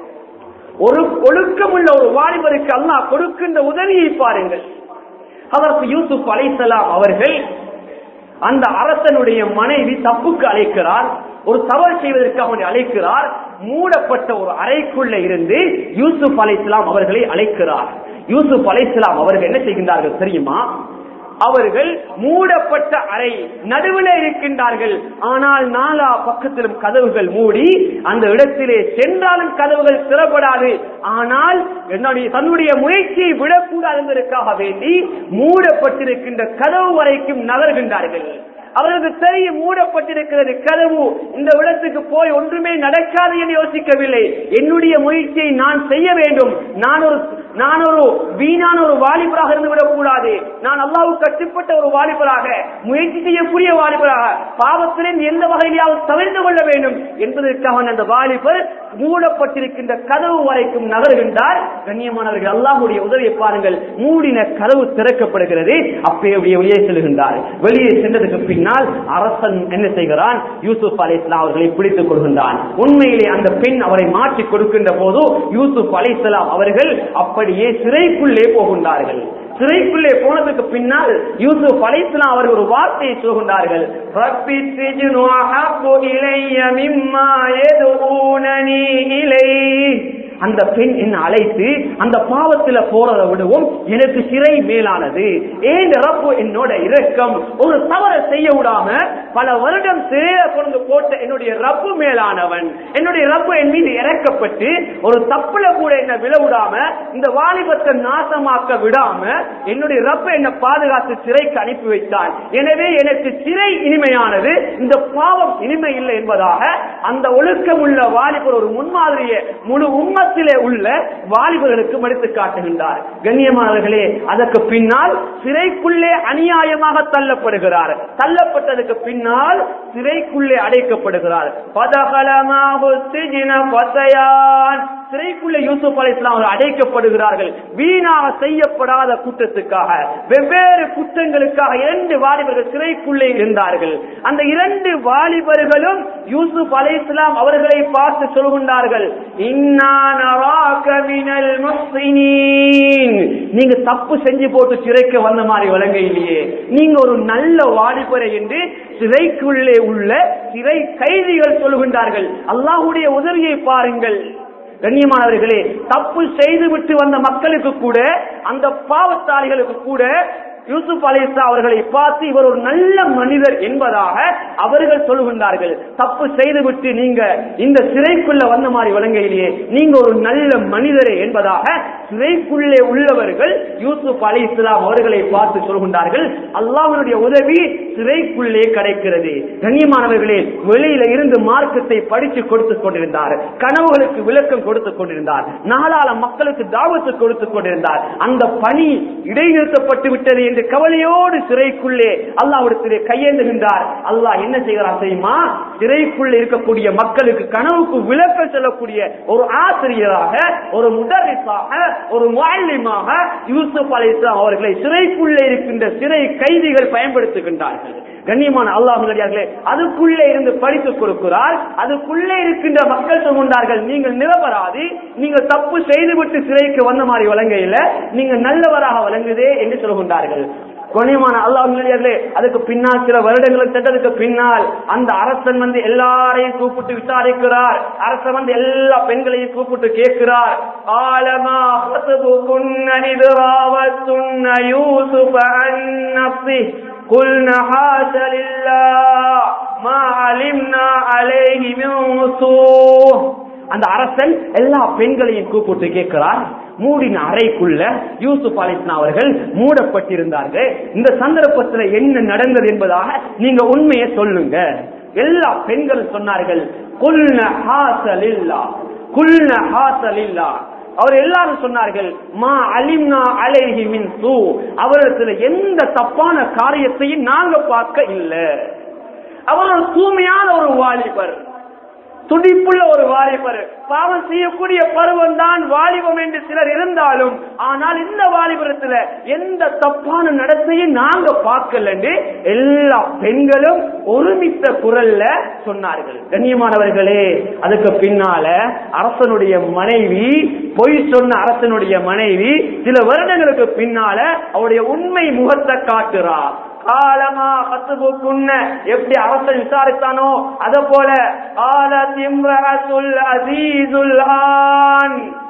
ஒரு ஒழுக்கமுள்ள ஒரு வாலிபருக்கு அல்லாஹ் கொடுக்கின்ற உதவியை பாருங்கள் அதற்கு யூசுப் அலைசலாம் அவர்கள் அந்த அரசனுடைய மனைவி தப்புக்கு அழைக்கிறார் ஒரு தவறு செய்வதற்கு அவனை அழைக்கிறார் மூடப்பட்ட ஒரு அறைக்குள்ள இருந்து யூசுப் அலைசலாம் அவர்களை அழைக்கிறார் யூசுப் அலைசலாம் அவர்கள் என்ன செய்கின்றார்கள் தெரியுமா அவர்கள் மூடப்பட்ட அறை நடுவில் இருக்கின்றார்கள் ஆனால் நாலா பக்கத்திலும் கதவுகள் மூடி அந்த இடத்திலே சென்றாலும் கதவுகள் திறப்படாது ஆனால் என்னுடைய தன்னுடைய முயற்சியை விடக்கூடாது என்பதற்காக வேண்டி மூடப்பட்டிருக்கின்ற கதவு வரைக்கும் நகர்கின்றார்கள் அவர்களுக்கு தெரியும் மூடப்பட்டிருக்கிறது கதவு இந்த இடத்துக்கு போய் ஒன்றுமே நடக்காது என்று யோசிக்கவில்லை என்னுடைய முயற்சியை நான் செய்ய வேண்டும் நான் ஒரு நான் ஒரு வீணான ஒரு வாலிபராக இருந்து விடக்கூடாது நான் அல்லாவுக்கு கட்டுப்பட்ட ஒரு வாலிபராக முயற்சி செய்யக்கூடிய வாலிபராக பாவத்திலிருந்து எந்த வகையிலாவது தவிர்த்து கொள்ள வேண்டும் என்பதற்காக அந்த வாலிபர் மூடப்பட்டிருக்கின்ற கதவு வரைக்கும் நகருகின்றார் கண்ணியமானவர்கள் அல்லாஹுடைய உதவியை பாருங்கள் மூடின கதவு திறக்கப்படுகிறது அப்பே அப்படியே வெளியே செல்கின்றார் வெளியே சென்றதுக்கு பின்னால் அரசன் என்ன செய்கிறான் யூசுப் அலி இஸ்லாம் அவர்களை பிடித்துக் கொள்கின்றான் உண்மையிலே அந்த பெண் அவரை மாற்றி கொடுக்கின்ற போது யூசுப் அலி இஸ்லாம் அவர்கள் அப்படியே சிறைக்குள்ளே போகின்றார்கள் சிறைக்குள்ளே போனதுக்கு பின்னால் யூசுப் அலைஸ்லாம் அவர்கள் ஒரு வார்த்தையை சொல்கின்றார்கள் "ரப்பி சிஜ்னு அஹப்பு இலைய மிம்மா யதுஊனனி இலைஹ்." அந்த பெண் என்ன அழைத்து அந்த பாவத்துல போறதை விடவும் எனக்கு சிறை மேலானது ஏன் ரப்பு என்னோட இரக்கம் ஒரு தவறை செய்ய விடாம பல வருடம் சிறையில கொண்டு போட்ட என்னுடைய ரப்பு மேலானவன் என்னுடைய ரப்பு என் மீது இறக்கப்பட்டு ஒரு தப்புல கூட என்ன விழ விடாம இந்த வாலிபத்தை நாசமாக்க விடாம என்னுடைய ரப்பு என்ன பாதுகாத்து சிறைக்கு அனுப்பி வைத்தான் எனவே எனக்கு சிறை இனிமையானது இந்த பாவம் இனிமை இல்லை என்பதாக அந்த ஒழுக்கம் உள்ள வாலிபர் ஒரு முன்மாதிரியை முழு உம்மத்திலே உள்ள வாலிபர்களுக்கு மடித்து காட்டுகின்றார் கண்ணியமானவர்களே அதற்கு பின்னால் சிறைக்குள்ளே அநியாயமாக தள்ளப்படுகிறார் தள்ளப்பட்டதுக்கு பின்னால் சிறைக்குள்ளே அடைக்கப்படுகிறார் பதகலமாகு சிஜின பசையான் சிறைக்குள்ளே யூசுப் அலி இஸ்லாம் அவர்கள் அடைக்கப்படுகிறார்கள் வீணாக செய்யப்படாத குற்றத்துக்காக வெவ்வேறு குற்றங்களுக்காக இரண்டு வாலிபர்கள் சிறைக்குள்ளே இருந்தார்கள் அந்த இரண்டு வாலிபர்களும் யூசுப் அலி இஸ்லாம் அவர்களை பார்த்து சொல்கின்றார்கள் "இன்னா நராக மினல் முஹ்சினீன்." நீங்க தப்பு செஞ்சு போட்டு சிறைக்கு வந்த மாதிரி வழங்க இல்லையே நீங்க ஒரு நல்ல வாலிபரை என்று சிறைக்குள்ளே உள்ள சிறை கைதிகள் சொல்கின்றார்கள் அல்லாஹுடைய உதவியை பாருங்கள் கண்ணியமானவர்களே தப்பு செய்து விட்டு வந்த மக்களுக்கு கூட அந்த பாவத்தாளிகளுக்கு கூட யூசுப் அலிசா அவர்களை பார்த்து இவர் ஒரு நல்ல மனிதர் என்பதாக அவர்கள் சொல்லுகின்றார்கள் தப்பு செய்துவிட்டு நீங்க இந்த சிறைக்குள்ள வந்த மாதிரி வழங்கையிலேயே நீங்க ஒரு நல்ல மனிதரே என்பதாக சிறைக்குள்ளே உள்ளவர்கள் யூசுப் அலி இஸ்லாம் அவர்களை பார்த்து சொல்கின்றார்கள் அல்லாஹ்வுடைய உதவி சிறைக்குள்ளே கிடைக்கிறது கண்ணியமானவர்களே வெளியில இருந்து மார்க்கத்தை படித்து கொடுத்துக் கொண்டிருந்தார் கனவுகளுக்கு விளக்கம் கொடுத்துக் கொண்டிருந்தார் நாளாள மக்களுக்கு தாவத்து கொடுத்துக் கொண்டிருந்தார் அந்த பணி இடைநிறுத்தப்பட்டு விட்டது என்று கவலையோடு சிறைக்குள்ளே அல்லாவிடத்திலே கையேந்துகின்றார் அல்லாஹ் என்ன செய்கிறார் தெரியுமா சிறைக்குள்ளே இருக்கக்கூடிய மக்களுக்கு கனவுக்கு விளக்கம் சொல்லக்கூடிய ஒரு ஆசிரியராக ஒரு முதலிசாக ஒரு முஅல்லிமாக யூசுப் அலி இஸ்லாம் அவர்களை சிறைக்குள்ளே இருக்கின்ற சிறை கைதிகள் பயன்படுத்துகின்றார்கள் கண்ணியமான அல்லாஹர்களே அதுக்குள்ளே இருந்து படித்துக் கொடுக்கிறார் அதுக்குள்ளே இருக்கின்ற மக்கள் சொல்கின்றார்கள் நீங்கள் நிரபராதி நீங்கள் தப்பு செய்துவிட்டு சிறைக்கு வந்த மாதிரி வழங்கையில நீங்க நல்லவராக வழங்குதே என்று சொல்கின்றார்கள் கண்ணியமான அல்லாஹர்களே அதுக்கு பின்னால் சில வருடங்களுக்கு சென்றதுக்கு பின்னால் அந்த அரசன் வந்து எல்லாரையும் கூப்பிட்டு விசாரிக்கிறார் அரசன் வந்து எல்லா பெண்களையும் கூப்பிட்டு கேட்கிறார் ஆலமா குன்ன யூசுஃப அன் நஃப்ஸி قلنا حاش لله ما علمنا عليه من سوء அந்த அரசன் எல்லா பெண்களையும் கூப்பிட்டு கேட்கிறார் மூடின அறைக்குள்ள யூசுப் அலிஸ்னா அவர்கள் மூடப்பட்டிருந்தார்கள் இந்த சந்தர்ப்பத்தில் என்ன நடந்தது என்பதாக நீங்க உண்மையை சொல்லுங்க எல்லா பெண்களும் சொன்னார்கள் குல்ன ஹாசலில்லா குல்ன ஹாசலில்லா அவர் எல்லாரும் சொன்னார்கள் மா அலிம்னா அலைஹி மின் சூ அவரிடத்துல எந்த தப்பான காரியத்தையும் நாங்க பார்க்க இல்லை அவர் ஒரு தூய்மையான ஒரு வாலிபர் துடிப்புள்ள ஒரு வாலிபர் பாவம் செய்யக்கூடிய பருவம் தான் வாலிபம் என்று சிலர் இருந்தாலும் ஆனால் இந்த வாலிபரத்துல எந்த தப்பான நடத்தையும் நாங்க பார்க்கல என்று எல்லா பெண்களும் ஒருமித்த குரல்ல சொன்னார்கள் கண்ணியமானவர்களே அதுக்கு பின்னால அரசனுடைய மனைவி பொய் சொன்ன அரசனுடைய மனைவி சில வருடங்களுக்கு பின்னால அவருடைய உண்மை முகத்தை காட்டுறா காலமா கத்துபுக்குன்ன எப்படி அரசன் விசாரித்தானோ அத போல கால திம்ரசுல் அசீசுல் ஆன்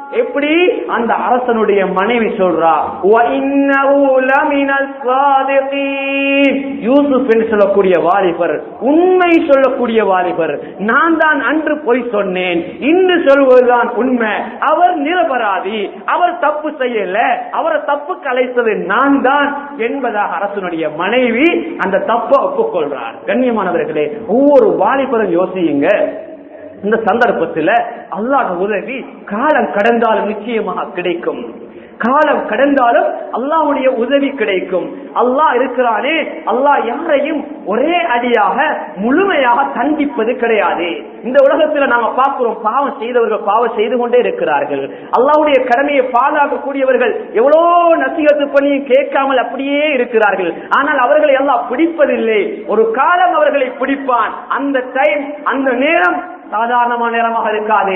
எப்படி அந்த அரசனுடைய மனைவி சொல்றா وَإِنَّهُ لَمِنَ الصَّادِقِينَ யூசுப் என்று சொல்லக்கூடிய வாலிபர் உண்மை சொல்லக்கூடிய வாலிபர் நான் தான் அன்று பொய் சொன்னேன் இன்று சொல்வதுதான் உண்மை அவர் நிரபராதி அவர் தப்பு செய்யல அவரை தப்பு கலைத்தது நான் தான் என்பதாக அரசனுடைய மனைவி அந்த தப்பை ஒப்புக்கொள்றார் கண்ணியமானவர்களே ஒவ்வொரு வாலிபரும் யோசியுங்க இந்த சந்தர்ப்பத்தில் அல்லாஹ் உதவி காலம் கடந்தாலும் நிச்சயமாக கிடைக்கும் காலம் கடந்தாலும் அல்லாஹ்வுடைய உதவி கிடைக்கும் அல்லாஹ் இருக்கிறானே அல்லாஹ் யாரையும் ஒரே அடியாக முழுமையாக தண்டிப்பது கிடையாது இந்த உலகத்துல நாம பார்க்கிறோம் பாவம் செய்தவர்கள் பாவம் செய்து கொண்டே இருக்கிறார்கள் அல்லாஹ்வுடைய கடமையை பாதுகாக்கக்கூடியவர்கள் எவ்வளோ நசிகத்து பண்ணியும் கேட்காமல் அப்படியே இருக்கிறார்கள் ஆனால் அவர்களை எல்லாம் பிடிப்பதில்லை ஒரு காலம் அவர்களை பிடிப்பான் அந்த டைம் அந்த நேரம் சாதாரணமான நேரமாக இருக்காது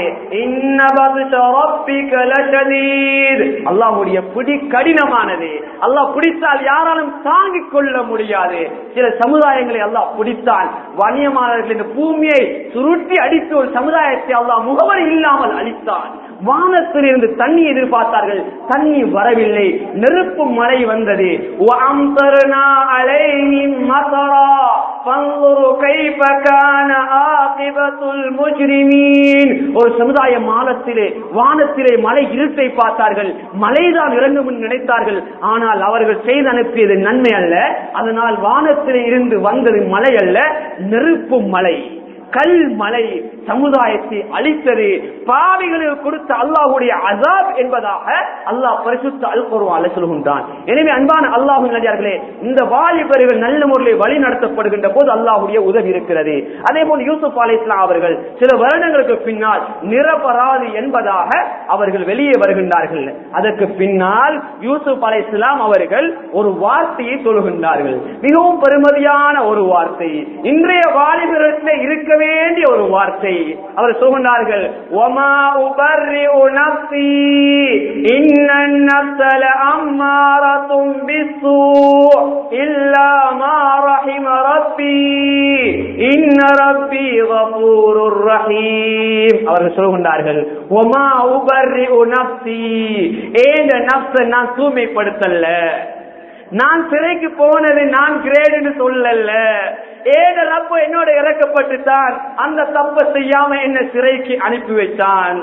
அல்லாஹுடைய பிடி கடினமானது அல்லாஹ் பிடித்தால் யாராலும் தாங்கிக் கொள்ள முடியாது சில சமுதாயங்களை அல்லாஹ் பிடித்தால் வணியமானவர்கள் இந்த பூமியை சுருட்டி அடித்து ஒரு சமுதாயத்தை அல்லாஹ் முகவரி இல்லாமல் அளித்தான் வானத்தில் இருந்து தண்ணி எதிர்பார்த்தார்கள் தண்ணி வரவில்லை நெருப்பு மழை வந்தது وَأَمْطَرْنَا عَلَيْهِمْ مَطَرًا فَانظُرْ كَيْفَ كَانَ عَاقِبَةُ الْمُجْرِمِينَ ஒரு சமுதாய மாலத்திலே வானத்திலே மலை இருட்டை பார்த்தார்கள் மலைதான் இறங்கும் என்று நினைத்தார்கள் ஆனால் அவர்கள் செய்து அனுப்பியது நன்மை அல்ல அதனால் வானத்திலே இருந்து வந்தது மலை அல்ல நெருப்பு மலை கல் மலை சமுதாயத்தை அழித்தது பாவிகளுக்கு கொடுத்த அல்லாஹுடைய அசாப் என்பதாக அல்லாஹ் பரிசுத்த அல் குர்ஆன்ல சொல்கின்றான் எனவே அன்பான அல்லாஹு நடிகார்களே இந்த வாலிபர்கள் நல்ல முறையில் வழி நடத்தப்படுகின்ற போது அல்லாஹுடைய உதவி இருக்கிறது அதே போல் யூசுப் அலி இஸ்லாம் அவர்கள் சில வருடங்களுக்கு பின்னால் நிரபராதி என்பதாக அவர்கள் வெளியே வருகின்றார்கள் அதற்கு பின்னால் யூசுப் அலை இஸ்லாம் அவர்கள் ஒரு வார்த்தையை சொல்கின்றார்கள் மிகவும் பெருமதியான ஒரு வார்த்தை இன்றைய வாலிபர்களிடத்தில் இருக்க வேண்டிய ஒரு வார்த்தை அவர் சொல்கின்றார்கள் ஒமா உபர்ரிஉ நஃப்ஸி இன்னன் நஃப்ஸ லஅம்மாரத்தும் பிஸ்ஸூ இல்லா மா ரஹிம ரப்பி இன்ன ரப்பி கஃபூருர் ரஹீம் அவர்கள் சொல்கின்றார்கள் ஒமா உபர்ரிஉ நஃப்ஸி ஏந்த நஃப்ஸ நான் தூய்மைப்படுத்தல்ல நான் சிறைக்கு போனது நான் கிரேடுன்னு சொல்லல ஏத ரப்ப என்னோட இறக்கப்பட்டுத்தான் அந்த தப்ப செய்யாம என்ன சிறைக்கு அனுப்பி வைத்தான்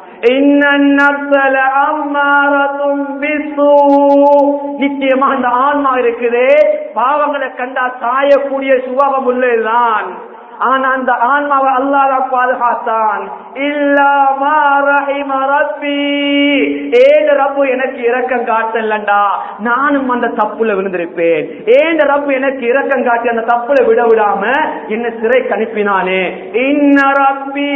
நிச்சயமா அந்த ஆன்மா இருக்குது பாவங்களை கண்டா சாயக்கூடிய சுபாவம் உள்ளதுதான் ஆனா அந்த ஆன்மாவை அல்லாத பாதுகாத்தான் ஏன் ரப்பு எனக்கு இரக்கம் காட்டலண்டா நானும் அந்த தப்புல விழுந்திருப்பேன் ஏன் ரப்பு எனக்கு இரக்கம் காட்டி அந்த தப்புல விட விடாம என்ன சிறை கணிப்பினானே இன்ன ரப்பி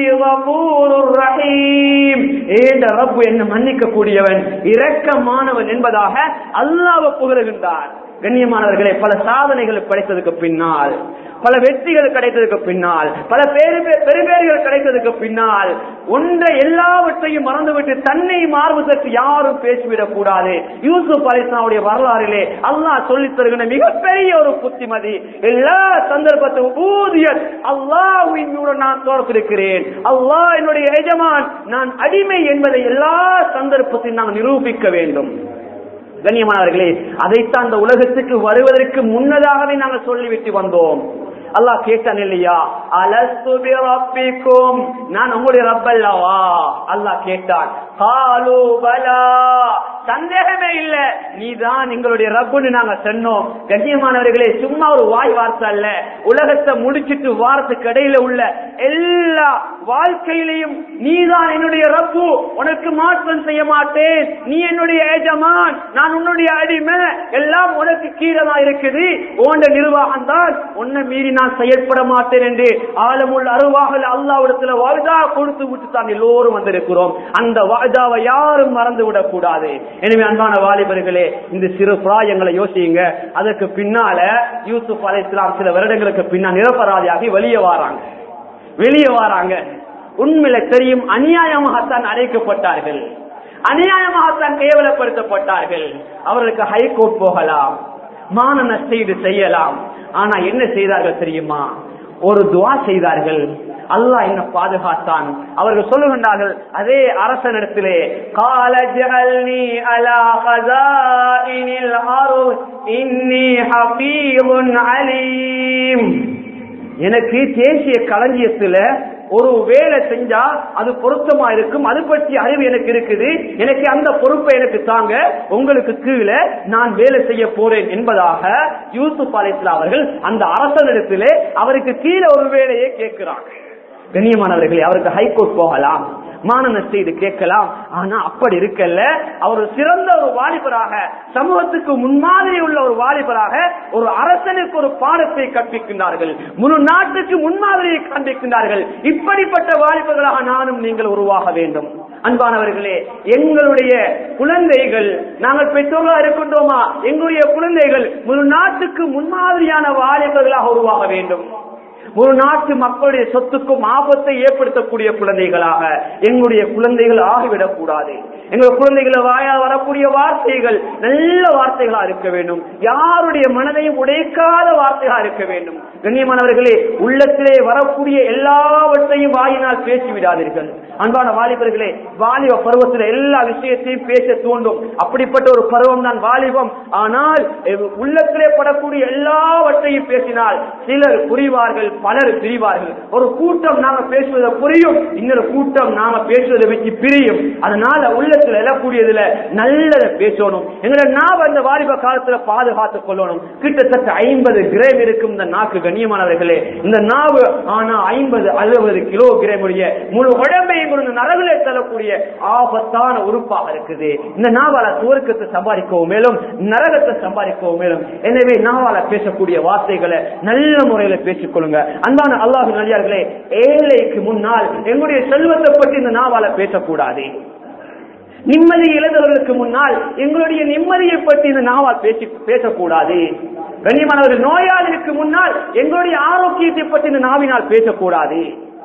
ரஹீம் ஏன் ரப்பு என்ன மன்னிக்க கூடியவன் இரக்கமானவன் என்பதாக அல்லாஹ் புகழுகின்றார் கண்ணியமானவர்களே பல சாதனைகள் படைத்ததுக்கு பின்னால் பல வெற்றிகள் கிடைத்ததுக்கு பின்னால் பல பேரு பெருபேறுகள் கிடைத்ததுக்கு பின்னால் ஒன்றை எல்லாவற்றையும் மறந்துவிட்டு தன்னை மாறுவதற்கு யாரும் பேசிவிடக் கூடாது யூசுப் அலிஸ்லாவுடைய வரலாறிலே அல்லாஹ் சொல்லித் தருகின்ற மிகப்பெரிய ஒரு புத்திமதி எல்லா சந்தர்ப்பத்தையும் ஊதியர் அல்லாஹ்வின் மூலம் நான் தோற்பிருக்கிறேன் அல்லாஹ் என்னுடைய எஜமான் நான் அடிமை என்பதை எல்லா சந்தர்ப்பத்தையும் நாம் நிரூபிக்க வேண்டும் கண்ணியமானவர்களே அதைத்தான் அந்த உலகத்துக்கு வருவதற்கு முன்னதாகவே நாங்கள் சொல்லிவிட்டு வந்தோம் அல்லாஹ் கேட்டான் இல்லையா அலஸ்து ரப்பிக்கும் நான் உங்களுடைய ரப்பல்லவா அல்லாஹ் கேட்டான் காலு பலா சந்தேகமே இல்ல நீதான் எங்களுடைய ரப்புன்னு நாங்க சொன்னோம் கண்ணியமானவர்களே சும்மா ஒரு வாய் வார்த்தை அல்ல உலகத்தை முடிச்சிட்டு வாரத்துக்கு இடையில உள்ள எல்லா வாழ்க்கையிலையும் நீதான் என்னுடைய ரப்பு உனக்கு மாற்றம் செய்ய மாட்டேன் நீ என்னுடைய எஜமான் நான் உன்னுடைய அடிமை எல்லாம் உனக்கு கீழே தான் இருக்குது உன்ட நிர்வாகம் தான் உன்னை மீறி நான் செயல்பட மாட்டேன் என்று ஆழமுள்ள அருவாகல அல்லாவிடத்துல வாய்தா கொடுத்து விட்டு தான் எல்லோரும் வந்திருக்கிறோம் அந்த வாய்தாவை யாரும் மறந்து விடக் கூடாது எனவே அன்பான வாலிபர்களே இந்த சிறு பிராயங்களை யோசியுங்க அதற்கு பின்னால யூசுப் அலை இஸ்லாம் சில வருடங்களுக்கு பின்னால் நிரபராதியாகி வெளியே வராங்க வெளியே வராங்க உண்மையில தெரியும் அநியாயமாகத்தான் அழைக்கப்பட்டார்கள் அநியாயமாகத்தான் கேவலப்படுத்தப்பட்டார்கள் அவர்களுக்கு ஹைகோர்ட் போகலாம் மான நஷ்டீடு செய்யலாம் ஆனா என்ன செய்தார்கள் தெரியுமா ஒரு துவா செய்தார்கள் அல்லாஹ் என்ன பாதுகாத்தான் அவர்கள் சொல்லுகின்றார்கள் அதே அரசனிடத்திலே கால ஜஅல்னி அலா கஸாயினில் அருள் இன்னி ஹபீபுன் அலீம் எனக்கு தேசிய களஞ்சியத்துல ஒரு வேலை செஞ்சா அது பொருத்தமா இருக்கும் அது பற்றி அறிவு எனக்கு இருக்குது எனக்கு அந்த பொறுப்பை எனக்கு தாங்க உங்களுக்கு கீழே நான் வேலை செய்ய போறேன் என்பதாக யூசுப் அலிஸ்லாம் அவர்கள் அந்த அரசனிடத்திலே அவருக்கு கீழே ஒரு வேலையை கேட்கிறாங்க கண்ணியமானவர்களே அவருக்கு ஹைகோர்ட் போகலாம் மானன செய்து கேட்கலாம் ஆனா அப்படி இருக்கல்ல அவர் ஒரு சிறந்த ஒரு வாலிபராக சமூகத்துக்கு முன்மாதிரி உள்ள ஒரு வாலிபராக ஒரு அரசனுக்கு ஒரு பாடத்தை கற்பிக்கின்றார்கள் முழு நாட்டுக்கு முன்மாதிரியை காண்பிக்கின்றார்கள் இப்படிப்பட்ட வாலிபர்களாக நானும் நீங்கள் உருவாக வேண்டும் அன்பானவர்களே எங்களுடைய குழந்தைகள் நாங்கள் பெற்றோர்களாக இருக்கின்றோமா எங்களுடைய குழந்தைகள் முழு நாட்டுக்கு முன்மாதிரியான வாலிபர்களாக உருவாக வேண்டும் ஒரு நாட்டு மக்களுடைய சொத்துக்கும் ஆபத்தை ஏற்படுத்தக்கூடிய குழந்தைகளாக எங்களுடைய குழந்தைகள் ஆகிவிடக் கூடாது எங்கள் குழந்தைகளை வாயால் வரக்கூடிய வார்த்தைகள் நல்ல வார்த்தைகளா இருக்க வேண்டும் யாருடைய மனதையும் உடைக்காத வார்த்தைகளா இருக்க வேண்டும் கண்ணியமானவர்களே உள்ளத்திலே வரக்கூடிய எல்லாவற்றையும் வாயினால் பேசி விடாதீர்கள் அன்பான வாலிபர்களே வாலிப பருவத்தில் எல்லா விஷயத்தையும் பேச தூண்டும் அப்படிப்பட்ட ஒரு பருவம் தான் வாலிபம் ஆனால் உள்ளத்திலே படக்கூடிய எல்லாவற்றையும் பேசினால் சிலர் புரிவார்கள் பலர் பிரிவார்கள் ஒரு கூட்டம் நாங்க பேசுவதை புரியும் இன்னொரு கூட்டம் நாங்க பேசுவதை வச்சு பிரியும் அதனால உள்ளத்துல எழக்கூடியதுல நல்லதை பேசணும் எங்களை நாவ அந்த வாலிப காலத்துல பாதுகாத்துக் கொள்ளணும் கிட்டத்தட்ட ஐம்பது கிராம் இருக்கும் இந்த நாக்கு கண்ணியமானவர்களே இந்த நாவு ஆனா ஐம்பது அறுபது கிலோ கிராம் உடைய முழு உடம்பையும் ஒரு நரவிலே தரக்கூடிய ஆபத்தான உறுப்பாக இருக்குது இந்த நாவால சுவர்க்கத்தை சம்பாதிக்கவும் மேலும் நரகத்தை சம்பாதிக்கவும் மேலும் எனவே நாவால பேசக்கூடிய வார்த்தைகளை நல்ல முறையில பேசிக்கொள்ளுங்க அன்பான அல்லாஹு நடிகார்களே ஏழைக்கு முன்னால் எங்களுடைய செல்வத்தை பற்றி இந்த நாவால பேசக்கூடாது நிம்மதி இழந்தவர்களுக்கு முன்னால் எங்களுடைய நிம்மதியை பற்றி இந்த நாவால் பேசி பேசக்கூடாது கண்ணியமானவர்கள் நோயாளிகளுக்கு முன்னால் எங்களுடைய ஆரோக்கியத்தை பற்றி இந்த நாவினால் பேசக்கூடாது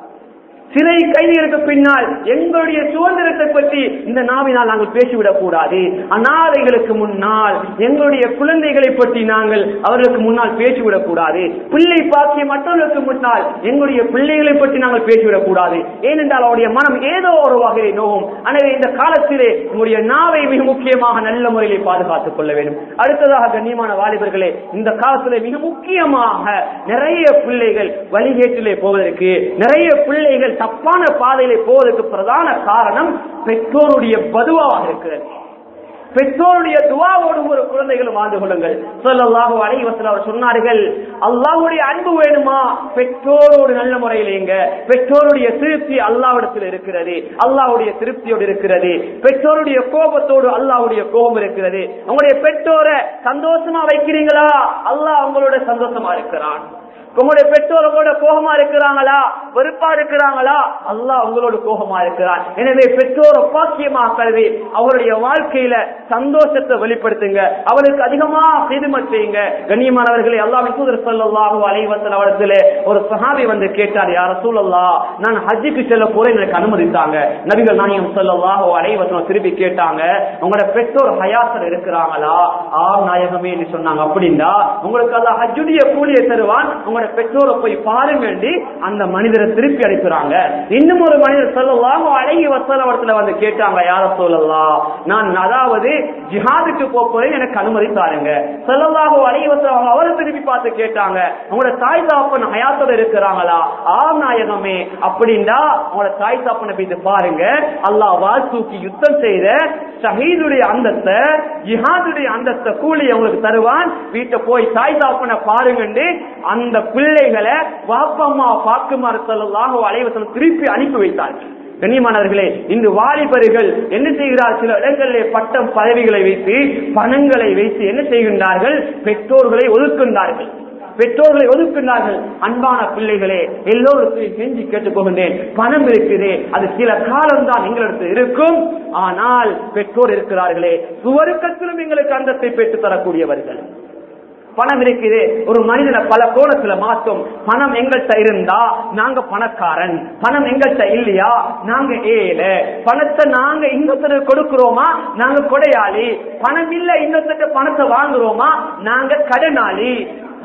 சிறை கைதிகளுக்கு பின்னால் எங்களுடைய சுதந்திரத்தை பற்றி இந்த நாவினால் நாங்கள் பேசிவிடக் கூடாது அநாதைகளுக்கு முன்னால் எங்களுடைய குழந்தைகளை பற்றி நாங்கள் அவர்களுக்கு முன்னால் பேசிவிடக் கூடாது பிள்ளை பாக்கிய மற்றவர்களுக்கு முன்னால் எங்களுடைய பிள்ளைகளை பற்றி நாங்கள் பேசிவிடக் கூடாது ஏனென்றால் அவருடைய மனம் ஏதோ ஒரு வகையை நோகும் எனவே இந்த காலத்திலே உங்களுடைய நாவை மிக முக்கியமாக நல்ல முறையிலே பாதுகாத்துக் கொள்ள வேண்டும் அடுத்ததாக கண்ணியமான வாலிபர்களே இந்த காலத்திலே மிக முக்கியமாக நிறைய பிள்ளைகள் வழிகேட்டிலே போவதற்கு நிறைய பிள்ளைகள் தப்பான பாதையிலே போவதற்கு பிரதான காரணம் பெற்றோருடைய பதுவாக இருக்கிறது பெற்றோருடைய துவாவோடு ஒரு குழந்தைகளும் வாழ்ந்து கொள்ளுங்கள் சொல்லல்லாஹு அலைவசல் அவர் சொன்னார்கள் அல்லாஹுடைய அன்பு வேணுமா பெற்றோரோடு நல்ல முறையில் எங்க பெற்றோருடைய திருப்தி அல்லாவிடத்தில் இருக்கிறது அல்லாஹுடைய திருப்தியோடு இருக்கிறது பெற்றோருடைய கோபத்தோடு அல்லாஹுடைய கோபம் இருக்கிறது உங்களுடைய பெற்றோரை சந்தோஷமா வைக்கிறீங்களா அல்லாஹ் உங்களோட சந்தோஷமா இருக்கிறான் உங்களுடைய பெற்றோர் உங்களோட கோபமா இருக்கிறாங்களா வெறுப்பா இருக்கிறாங்களா அல்லாஹ் உங்களோட கோபமா இருக்கிறான் எனவே பெற்றோரை பாக்கியமாக கருதி அவருடைய வாழ்க்கையில சந்தோஷத்தை வெளிப்படுத்துங்க அவருக்கு அதிகமா சிதுமத் செய்யுங்க கண்ணியமானவர்களை அல்லாஹ் தூதர் சொல்லல்லாஹு அலைவசல் அவரத்துல ஒரு சஹாபி வந்து கேட்டார் யார சூழல்லா நான் ஹஜ்ஜுக்கு செல்ல போறேன் எனக்கு அனுமதித்தாங்க நபிகள் நாயகம் சொல்லல்லாஹு அலைவசம் திருப்பி கேட்டாங்க உங்களோட பெற்றோர் ஹயாசர் இருக்கிறாங்களா ஆம் நாயகமே என்று சொன்னாங்க அப்படின்னா உங்களுக்கு அல்லாஹ் ஹஜ்ஜுடைய கூலியை தருவான் உங்களோட பெற்றோரை போய் பாருங்க அந்த மனிதரை திருப்பி அனுப்புறாங்க இன்னும் ஒரு மனிதர் சொல்லலாம் அழகி வசலவரத்துல வந்து கேட்டாங்க யார சொல்லலாம் நான் அதாவது ஜிஹாதுக்கு போறேன் எனக்கு அனுமதி தாருங்க சொல்லலாக அழகி வசலம் அவரை திருப்பி பார்த்து கேட்டாங்க உங்களோட தாய் தாப்பன் ஹயாத்தோட இருக்கிறாங்களா ஆம் நாயகமே அப்படின்னா உங்களோட தாய் தாப்பனை போயிட்டு பாருங்க அல்லாஹ் வால் தூக்கி யுத்தம் செய்த ஷஹீதுடைய அந்தத்தை ஜிஹாதுடைய அந்தத்தை கூலி அவங்களுக்கு தருவான் வீட்டை போய் தாய் தாப்பனை பாருங்கன்னு அந்த பிள்ளைகளை வாப்பம்மா பாக்குமாறு சொல்லலாக அலைவசம் திருப்பி அனுப்பி வைத்தார்கள் கண்ணியமானவர்களே இன்று வாலிபர்கள் என்ன செய்கிறார் சில இடங்களிலே பட்டம் பதவிகளை வைத்து பணங்களை வைத்து என்ன செய்கின்றார்கள் பெற்றோர்களை ஒதுக்குகின்றார்கள் பெற்றோர்களை ஒதுக்கின்றார்கள் அன்பான பிள்ளைகளே எல்லோருக்கும் செஞ்சு கேட்டுக் போகின்றேன் பணம் இருக்குது அது சில காலம்தான் எங்களிடத்தில் இருக்கும் ஆனால் பெற்றோர் இருக்கிறார்களே சுவருக்கத்திலும் எங்களுக்கு அந்தத்தை பெற்று தரக்கூடியவர்கள் பணம் இருக்குது ஒரு மனிதனை பல கோணத்துல மாற்றும் பணம் எங்கள்கிட்ட இருந்தா நாங்க பணக்காரன் பணம் எங்கள்கிட்ட இல்லையா நாங்க ஏழை பணத்தை நாங்க இன்னொருத்தருக்கு கொடுக்கிறோமா நாங்க கொடையாளி பணம் இல்ல இன்னொருத்தருக்கு பணத்தை வாங்குறோமா நாங்க கடனாளி